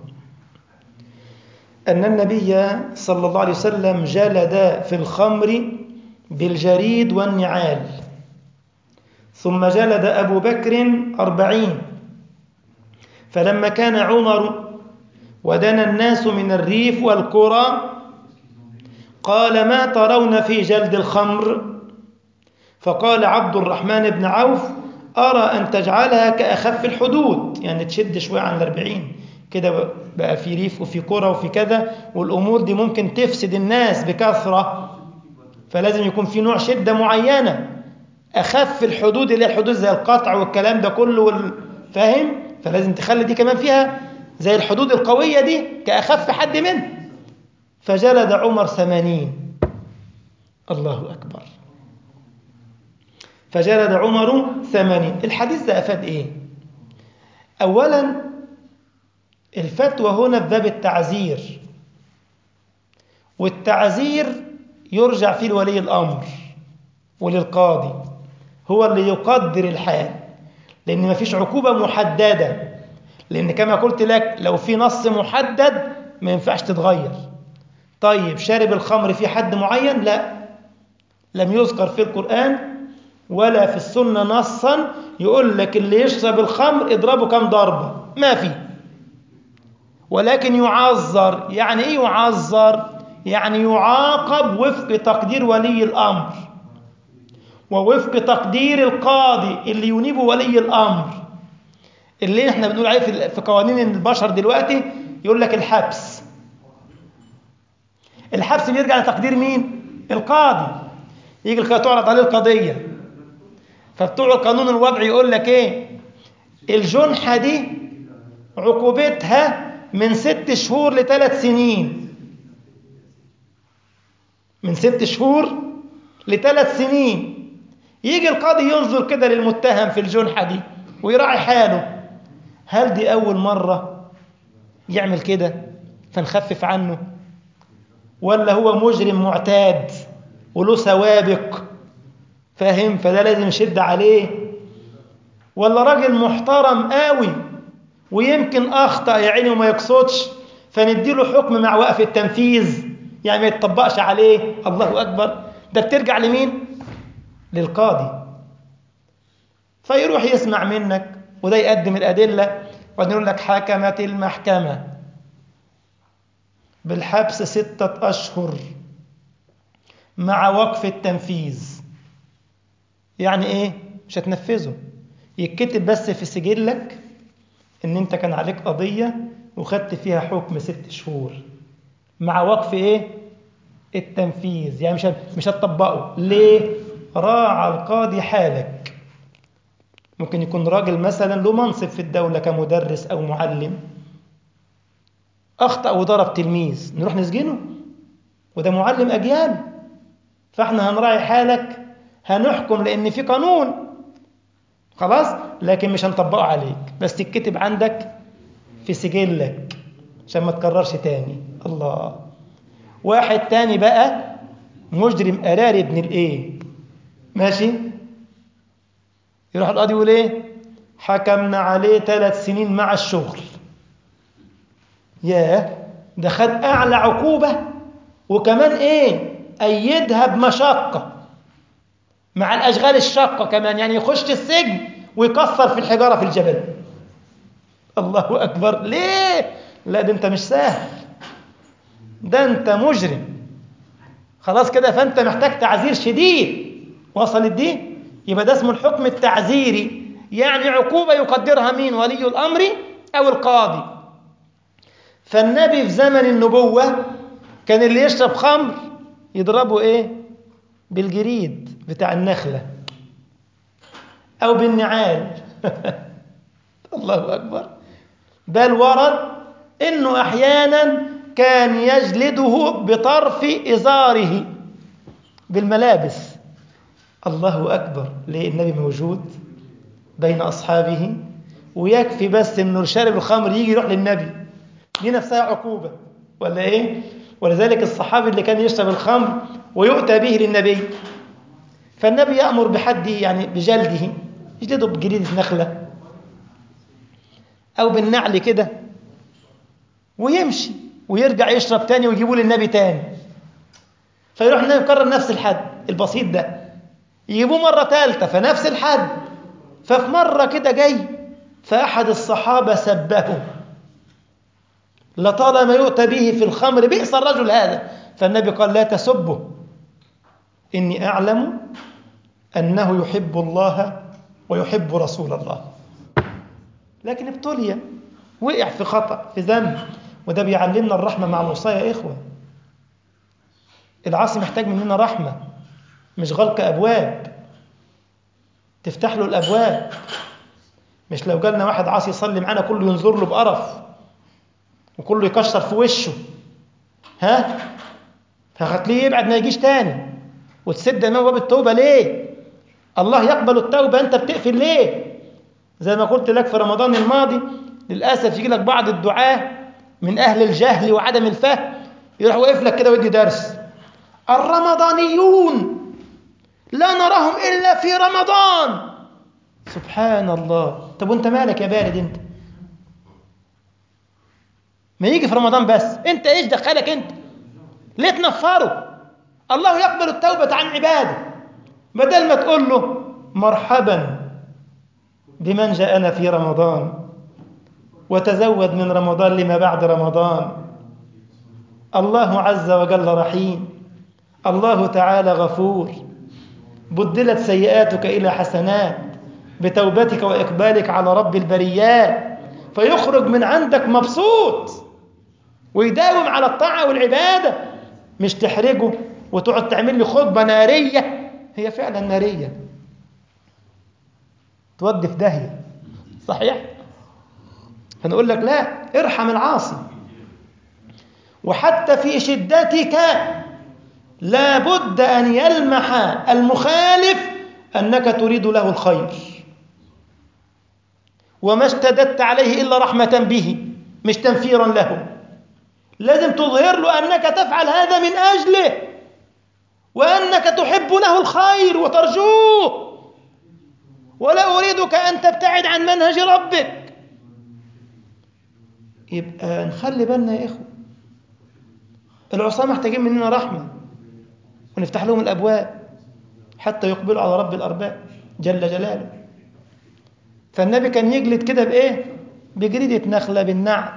أن النبي صلى الله عليه وسلم جلد في الخمر بالجريد والنعال ثم جلد أبو بكر أربعين فلما كان عمر ودنا الناس من الريف والقرى قال ما ترون في جلد الخمر فقال عبد الرحمن بن عوف أرى أن تجعلها كأخف الحدود يعني تشد شوية عن الأربعين كده بقى في ريف وفي قرى وفي كذا والأمور دي ممكن تفسد الناس بكثرة فلازم يكون في نوع شدة معينة أخف الحدود اللي هي الحدود زي القطع والكلام ده كله وال... فاهم فلازم تخلي دي كمان فيها زي الحدود القوية دي كأخف حد منه فجلد عمر ثمانين الله أكبر فجلد عمر ثمانين الحديث ده أفاد إيه أولا الفتوى هنا في باب التعزير والتعزير يرجع فيه لولي الأمر وللقاضي هو اللي يقدر الحال لأن ما فيش عقوبة محددة لأن كما قلت لك لو في نص محدد ما ينفعش تتغير طيب شارب الخمر في حد معين لا لم يذكر في القرآن ولا في السنة نصا يقول لك اللي يشرب الخمر اضربه كم ضربة ما في ولكن يعذر يعني ايه يعذر يعني يعاقب وفق تقدير ولي الأمر ووفق تقدير القاضي اللي ينيب ولي الأمر اللي احنا بنقول عليه في في قوانين البشر دلوقتي يقول لك الحبس الحبس بيرجع لتقدير مين القاضي يجي القاضي تعرض عليه القضية فبتوع القانون الوضعي يقول لك ايه الجنحة دي عقوبتها من ست شهور لثلاث سنين من ست شهور لثلاث سنين يجي القاضي ينظر كده للمتهم في الجنحة دي ويراعي حاله هل دي أول مرة يعمل كده فنخفف عنه ولا هو مجرم معتاد وله سوابق فاهم فده لازم يشد عليه ولا راجل محترم قوي ويمكن أخطأ يا عيني وما يقصدش فنديله حكم مع وقف التنفيذ يعني ما يتطبقش عليه الله أكبر ده بترجع لمين؟ للقاضي فيروح يسمع منك وده يقدم الأدلة وبعدين يقول لك حكمت المحكمة بالحبس ستة أشهر مع وقف التنفيذ يعني إيه؟ مش هتنفذه يتكتب بس في سجلك إن أنت كان عليك قضية وخدت فيها حكم ست شهور مع وقف إيه؟ التنفيذ يعني مش مش هتطبقه ليه؟ راعى القاضي حالك ممكن يكون راجل مثلا له منصب في الدولة كمدرس أو معلم أخطأ وضرب تلميذ نروح نسجنه وده معلم أجيال فاحنا هنراعي حالك هنحكم لأن في قانون خلاص لكن مش هنطبقه عليك بس تتكتب عندك في سجلك عشان ما تكررش تاني الله واحد تاني بقى مجرم قراري ابن الايه ماشي يروح القاضي يقول ايه حكمنا عليه ثلاث سنين مع الشغل ياه ده خد اعلى عقوبه وكمان ايه ايدها بمشقه مع الاشغال الشاقه كمان يعني يخش السجن ويكسر في الحجاره في الجبل الله اكبر ليه لا ده انت مش سهل ده انت مجرم خلاص كده فانت محتاج تعذير شديد وصلت دي يبقى ده اسمه الحكم التعزيري يعني عقوبه يقدرها مين ولي الامر او القاضي فالنبي في زمن النبوه كان اللي يشرب خمر يضربه ايه بالجريد بتاع النخله او بالنعال الله اكبر بل ورد انه احيانا كان يجلده بطرف ازاره بالملابس الله اكبر ليه النبي موجود بين اصحابه ويكفي بس انه شارب الخمر يجي يروح للنبي دي نفسها عقوبه ولا ايه ولذلك الصحابي اللي كان يشرب الخمر ويؤتى به للنبي فالنبي يأمر بحده يعني بجلده يجلده بجريدة نخلة أو بالنعل كده ويمشي ويرجع يشرب تاني ويجيبوه للنبي تاني فيروح النبي يكرر نفس الحد البسيط ده يجيبوه مرة ثالثة فنفس الحد ففي مرة كده جاي فأحد الصحابة سبه لطالما يؤتى به في الخمر بئس الرجل هذا فالنبي قال لا تسبه إني أعلم أنه يحب الله ويحب رسول الله لكن ابتلي وقع في خطأ في ذنب وده بيعلمنا الرحمة مع الوصايا يا إخوة العاصي محتاج مننا رحمة مش غلق أبواب تفتح له الأبواب مش لو جالنا واحد عاصي يصلي معانا كله ينظر له بقرف وكله يكشر في وشه ها فهتلاقيه يبعد ما يجيش تاني وتسد امام باب التوبه ليه الله يقبل التوبه انت بتقفل ليه زي ما قلت لك في رمضان الماضي للاسف يجي لك بعض الدعاه من اهل الجهل وعدم الفهم يروح واقف لك كده ويدي درس الرمضانيون لا نراهم الا في رمضان سبحان الله طب وانت مالك يا بارد انت ما يجي في رمضان بس انت ايش دخلك انت ليه تنفره الله يقبل التوبة عن عباده بدل ما تقول له مرحبا بمن جاءنا في رمضان وتزود من رمضان لما بعد رمضان الله عز وجل رحيم الله تعالى غفور بدلت سيئاتك إلى حسنات بتوبتك وإقبالك على رب البريات فيخرج من عندك مبسوط ويداوم على الطاعة والعبادة مش تحرجه وتقعد تعمل لي خطبة نارية هي فعلا نارية تودي في داهية صحيح فنقول لك لا ارحم العاصي وحتى في شدتك لا بد أن يلمح المخالف أنك تريد له الخير وما اشتددت عليه إلا رحمة به مش تنفيرا له لازم تظهر له أنك تفعل هذا من أجله وأنك تحب له الخير وترجوه ولا أريدك أن تبتعد عن منهج ربك يبقى نخلي بالنا يا إخوة العصاة محتاجين مننا رحمة ونفتح لهم الأبواب حتى يقبلوا على رب الأرباب جل جلاله فالنبي كان يجلد كده بإيه بجريدة نخلة بالنعل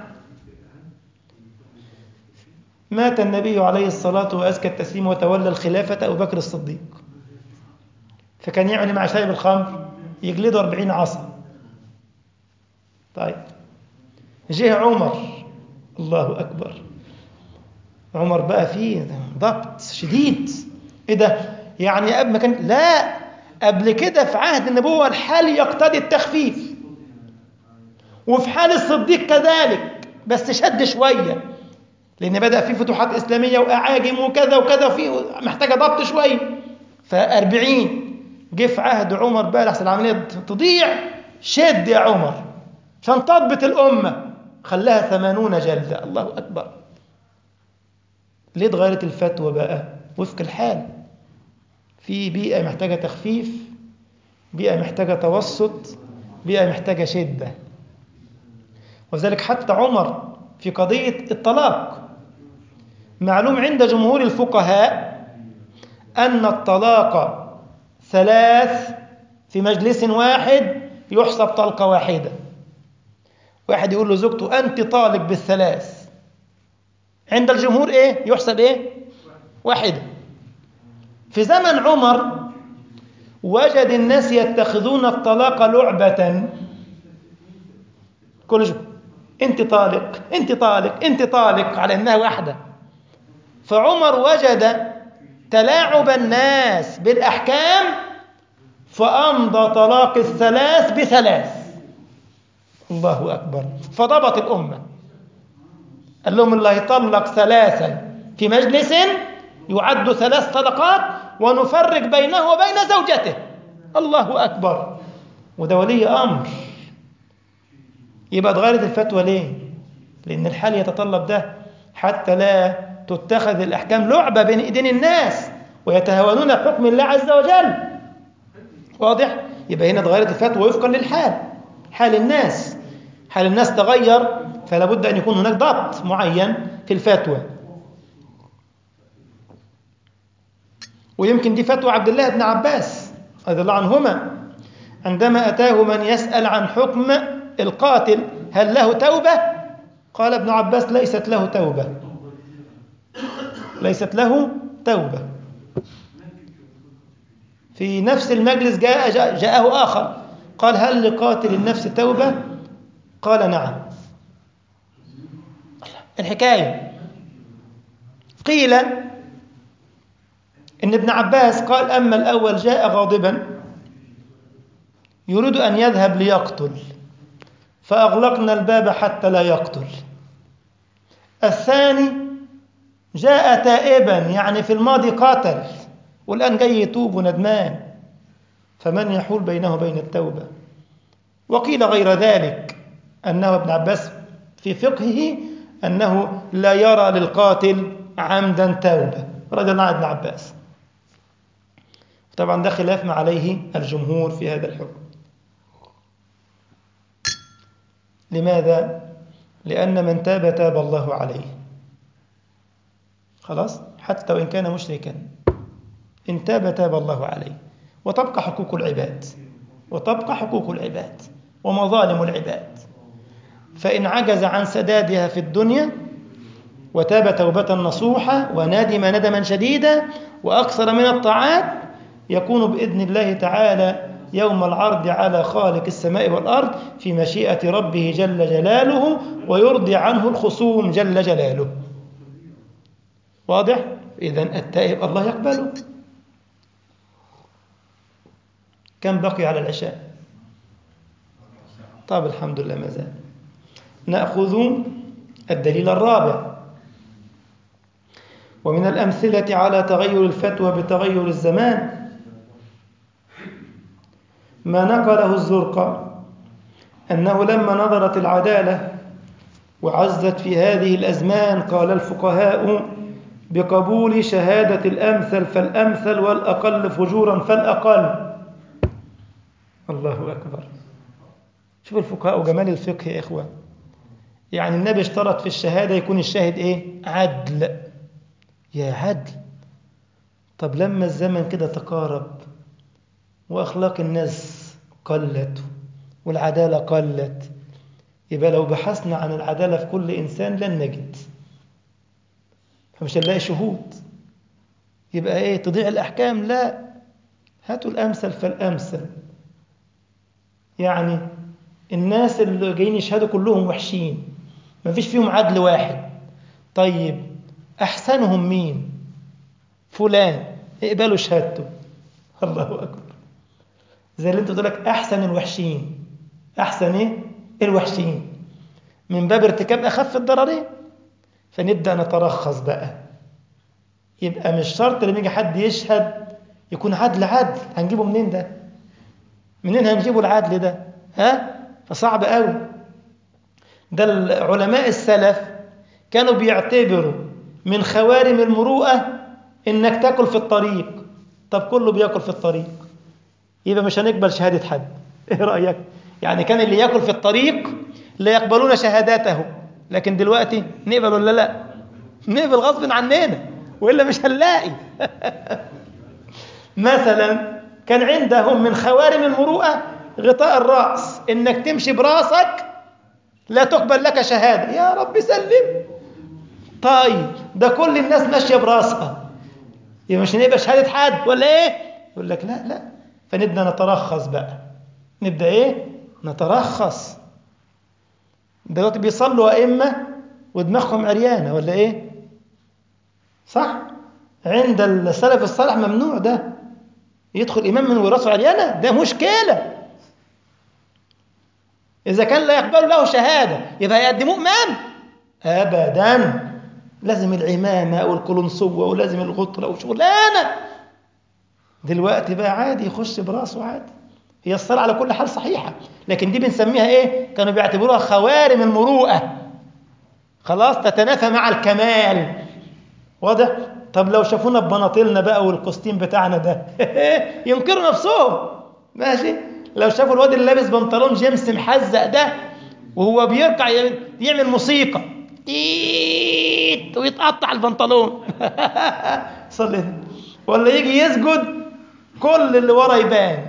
مات النبي عليه الصلاة وأزكى التسليم وتولى الخلافة أبو بكر الصديق فكان يعمل مع شايب الخمر يجلده أربعين عصا طيب جه عمر الله أكبر عمر بقى فيه ضبط شديد ايه ده يعني قبل ما كان لا قبل كده في عهد النبوة الحال يقتضي التخفيف وفي حال الصديق كذلك بس شد شوية لأن بدأ في فتوحات إسلامية وأعاجم وكذا وكذا وفي محتاجة ضبط شوية فأربعين جه في عهد عمر بقى لحسن العملية تضيع شد يا عمر عشان تضبط الأمة خلاها ثمانون جلدة الله أكبر ليه اتغيرت الفتوى بقى وفق الحال في بيئة محتاجة تخفيف بيئة محتاجة توسط بيئة محتاجة شدة وذلك حتى عمر في قضية الطلاق معلوم عند جمهور الفقهاء أن الطلاق ثلاث في مجلس واحد يحسب طلقة واحدة واحد يقول له زوجته أنت طالق بالثلاث عند الجمهور إيه يحسب إيه واحدة في زمن عمر وجد الناس يتخذون الطلاق لعبة كل جو انت طالق انت طالق انت طالق على انها واحدة فعمر وجد تلاعب الناس بالأحكام فأمضى طلاق الثلاث بثلاث الله أكبر فضبط الأمة قال لهم اللي يطلق ثلاثا في مجلس يعد ثلاث طلقات ونفرق بينه وبين زوجته الله أكبر وده ولي أمر يبقى اتغيرت الفتوى ليه لأن الحال يتطلب ده حتى لا تتخذ الأحكام لعبة بين إيدين الناس ويتهاونون حكم الله عز وجل واضح يبقى هنا اتغيرت الفتوى وفقا للحال حال الناس حال الناس تغير فلا بد أن يكون هناك ضبط معين في الفتوى ويمكن دي فتوى عبد الله بن عباس رضي الله عنهما عندما أتاه من يسأل عن حكم القاتل هل له توبة قال ابن عباس ليست له توبة ليست له توبة في نفس المجلس جاء جاءه آخر قال هل لقاتل النفس توبة قال نعم الحكاية قيل إن ابن عباس قال أما الأول جاء غاضبا يريد أن يذهب ليقتل فأغلقنا الباب حتى لا يقتل الثاني جاء تائبا يعني في الماضي قاتل والآن جاي يتوب وندمان فمن يحول بينه وبين التوبة وقيل غير ذلك أنه ابن عباس في فقهه أنه لا يرى للقاتل عمدا توبة رضي الله عن ابن عباس طبعا ده خلاف ما عليه الجمهور في هذا الحكم لماذا؟ لأن من تاب تاب الله عليه خلاص حتى وإن كان مشركا إن تاب تاب الله عليه وتبقى حقوق العباد وتبقى حقوق العباد ومظالم العباد فإن عجز عن سدادها في الدنيا وتاب توبة نصوحة وندم ندما شديدا وأكثر من الطاعات يكون بإذن الله تعالى يوم العرض على خالق السماء والأرض في مشيئة ربه جل جلاله ويرضي عنه الخصوم جل جلاله واضح؟ إذا التائب الله يقبله كم بقي على العشاء طيب الحمد لله ما زال نأخذ الدليل الرابع ومن الأمثلة على تغير الفتوى بتغير الزمان ما نقله الزرقة أنه لما نظرت العدالة وعزت في هذه الأزمان قال الفقهاء بقبول شهادة الأمثل فالأمثل والأقل فجورا فالأقل الله أكبر شوف الفقهاء وجمال الفقه يا إخوان يعني النبي اشترط في الشهادة يكون الشاهد إيه عدل يا عدل طب لما الزمن كده تقارب وأخلاق الناس قلت والعدالة قلت يبقى لو بحثنا عن العدالة في كل إنسان لن نجد فمش هنلاقي شهود يبقى إيه تضيع الأحكام لا هاتوا الأمثل فالأمثل يعني الناس اللي جايين يشهدوا كلهم وحشين ما فيش فيهم عدل واحد طيب أحسنهم مين فلان اقبلوا شهادته الله أكبر زي اللي انت بتقول لك أحسن الوحشين أحسن إيه الوحشين من باب ارتكاب أخف الضررين فنبدأ نترخص بقى يبقى مش شرط لما يجي حد يشهد يكون عدل عدل هنجيبه منين ده منين هنجيبه العدل ده ها فصعب قوي ده العلماء السلف كانوا بيعتبروا من خوارم المروءة انك تاكل في الطريق طب كله بياكل في الطريق يبقى مش هنقبل شهادة حد ايه رأيك يعني كان اللي ياكل في الطريق لا يقبلون شهاداته لكن دلوقتي نقبل ولا لا نقبل غصب عننا والا مش هنلاقي مثلا كان عندهم من خوارم المروءة غطاء الرأس انك تمشي براسك لا تقبل لك شهادة يا رب سلم طيب ده كل الناس ماشية براسها يبقى مش هنبقى شهادة حد ولا ايه يقول لك لا لا فنبدأ نترخص بقى نبدأ ايه نترخص دلوقتي بيصلوا أئمة ودماغهم عريانة ولا ايه صح عند السلف الصالح ممنوع ده يدخل إمام من وراسه عريانة ده مشكلة إذا كان لا يقبل له شهادة يبقى يقدموه إمام أبدا لازم العمامة والقلنسوة ولازم الغطرة وشغلانة دلوقتي بقى عادي يخش براسه عادي هي الصلاة على كل حال صحيحة لكن دي بنسميها إيه كانوا بيعتبروها خوارم المروءة خلاص تتنافى مع الكمال واضح طب لو شافونا ببناطيلنا بقى والكوستيم بتاعنا ده ينكروا نفسهم ماشي لو شافوا الواد اللي لابس بنطلون جيمس محزق ده وهو بيركع يعمل موسيقى تيت ويتقطع البنطلون صلي ولا يجي يسجد كل اللي ورا يبان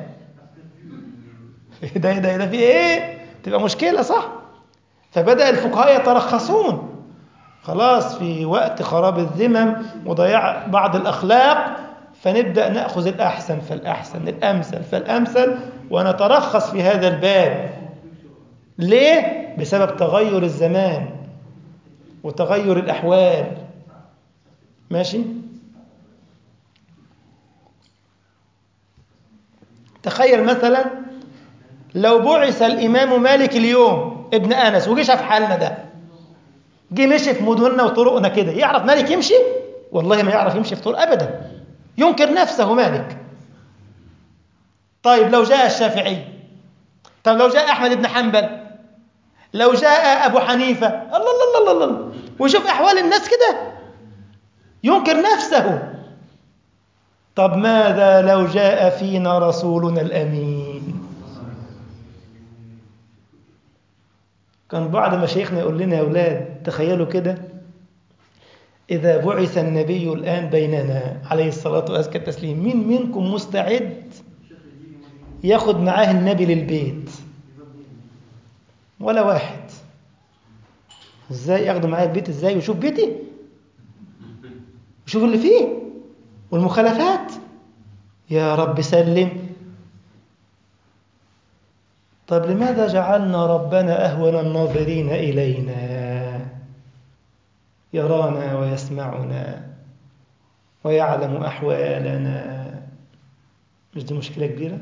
ده ده ده في ايه تبقى مشكله صح فبدا الفقهاء يترخصون خلاص في وقت خراب الذمم وضياع بعض الاخلاق فنبدا ناخذ الاحسن فالاحسن الامثل فالامثل ونترخص في هذا الباب ليه بسبب تغير الزمان وتغير الاحوال ماشي تخيل مثلا لو بعث الامام مالك اليوم ابن انس وجه شاف حالنا ده جه مشي في مدننا وطرقنا كده يعرف مالك يمشي والله ما يعرف يمشي في طرق ابدا ينكر نفسه مالك طيب لو جاء الشافعي طب لو جاء احمد بن حنبل لو جاء ابو حنيفه الله الله الله الله ويشوف احوال الناس كده ينكر نفسه طب ماذا لو جاء فينا رسولنا الامين كان بعض مشايخنا يقول لنا يا اولاد تخيلوا كده اذا بعث النبي الان بيننا عليه الصلاه وازكى التسليم مين منكم مستعد ياخد معاه النبي للبيت ولا واحد ازاي ياخده معايا البيت ازاي ويشوف بيتي ويشوف اللي فيه والمخالفات يا رب سلم طب لماذا جعلنا ربنا أهون الناظرين إلينا يرانا ويسمعنا ويعلم أحوالنا مش دي مشكلة كبيرة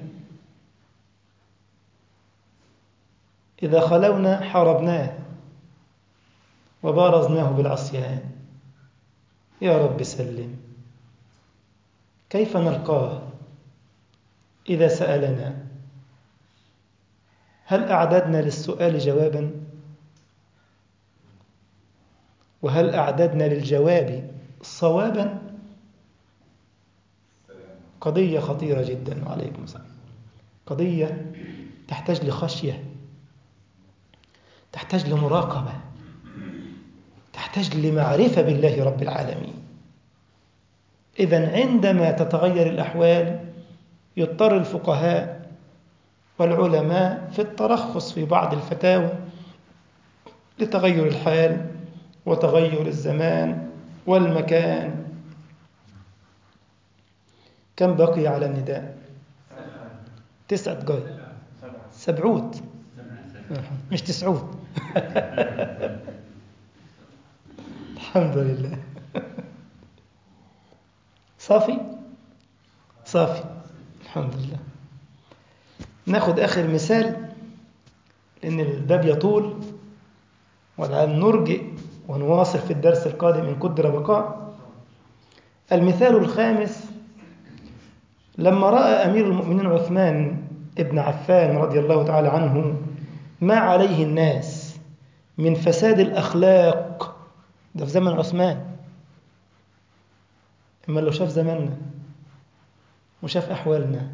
إذا خلونا حاربناه وبارزناه بالعصيان يا رب سلم كيف نلقاه إذا سألنا هل أعددنا للسؤال جوابا وهل أعددنا للجواب صوابا قضية خطيرة جدا وعليكم السلام قضية تحتاج لخشية تحتاج لمراقبة تحتاج لمعرفة بالله رب العالمين إذا عندما تتغير الأحوال يضطر الفقهاء والعلماء في الترخص في بعض الفتاوى لتغير الحال وتغير الزمان والمكان كم بقي على النداء تسعة دقائق سبعود مش تسعود الحمد لله صافي صافي الحمد لله ناخد آخر مثال لأن الباب يطول والآن نرجئ ونواصل في الدرس القادم إن قدر بقاء المثال الخامس لما رأى أمير المؤمنين عثمان ابن عفان رضي الله تعالى عنه ما عليه الناس من فساد الأخلاق ده في زمن عثمان إما لو شاف زماننا وشاف أحوالنا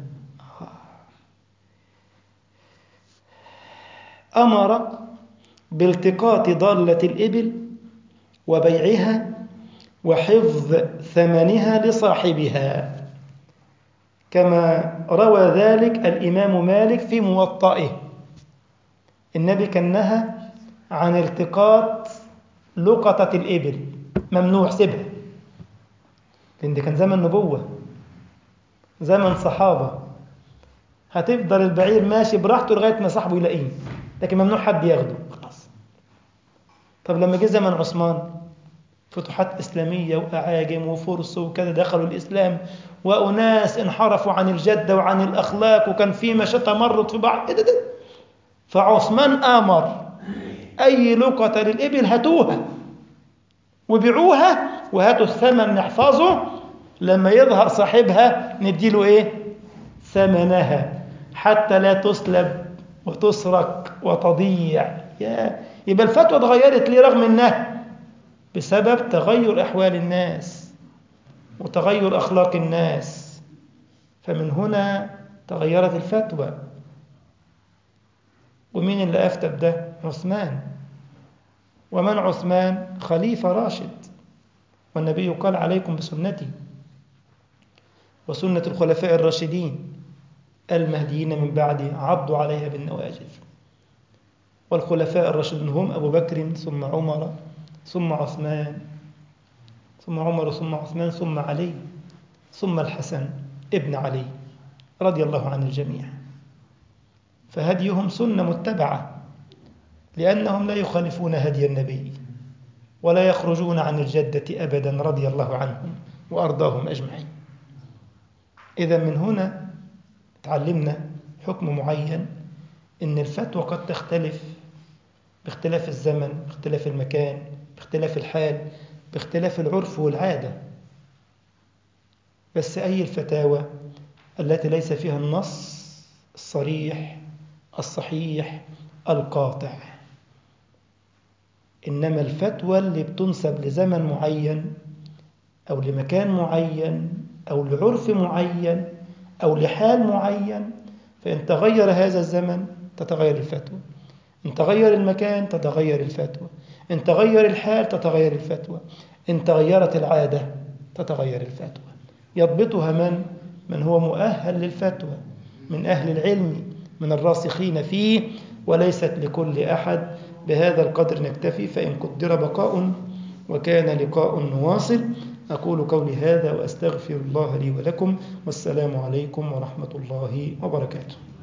أمر بالتقاط ضالة الإبل وبيعها وحفظ ثمنها لصاحبها كما روى ذلك الإمام مالك في موطئه النبي كان نهى عن التقاط لقطة الإبل ممنوع سيبها لأن ده كان زمن نبوة زمن صحابة هتفضل البعير ماشي براحته لغاية ما صاحبه يلاقيه لكن ممنوع حد ياخده خلاص طب لما جه زمن عثمان فتوحات إسلامية وأعاجم وفرس وكذا دخلوا الإسلام وأناس انحرفوا عن الجدة وعن الأخلاق وكان في مشى تمرد في بعض إيه ده ده فعثمان آمر أي لقطة للإبل هاتوها وبيعوها وهاتوا الثمن نحفظه لما يظهر صاحبها نديله إيه ثمنها حتى لا تسلب وتسرق وتضيع يا يبقى الفتوى اتغيرت ليه رغم النهي بسبب تغير أحوال الناس وتغير أخلاق الناس فمن هنا تغيرت الفتوى ومين اللي أفتى بده عثمان ومن عثمان خليفة راشد والنبي قال عليكم بسنتي وسنة الخلفاء الراشدين المهديين من بعدي عضوا عليها بالنواجذ والخلفاء الراشدين هم أبو بكر ثم عمر ثم عثمان ثم عمر ثم عثمان ثم علي ثم الحسن ابن علي رضي الله عن الجميع فهديهم سنة متبعة لأنهم لا يخالفون هدي النبي ولا يخرجون عن الجدة أبدا رضي الله عنهم وأرضاهم أجمعين إذا من هنا تعلمنا حكم معين إن الفتوى قد تختلف باختلاف الزمن باختلاف المكان باختلاف الحال باختلاف العرف والعادة بس أي الفتاوى التي ليس فيها النص الصريح الصحيح القاطع إنما الفتوى اللي بتنسب لزمن معين أو لمكان معين أو لعرف معين أو لحال معين فإن تغير هذا الزمن تتغير الفتوى إن تغير المكان تتغير الفتوى إن تغير الحال تتغير الفتوى إن تغيرت العادة تتغير الفتوى يضبطها من؟ من هو مؤهل للفتوى من أهل العلم من الراسخين فيه وليست لكل أحد بهذا القدر نكتفي فإن قدر بقاء وكان لقاء نواصل أقول قولي هذا وأستغفر الله لي ولكم والسلام عليكم ورحمة الله وبركاته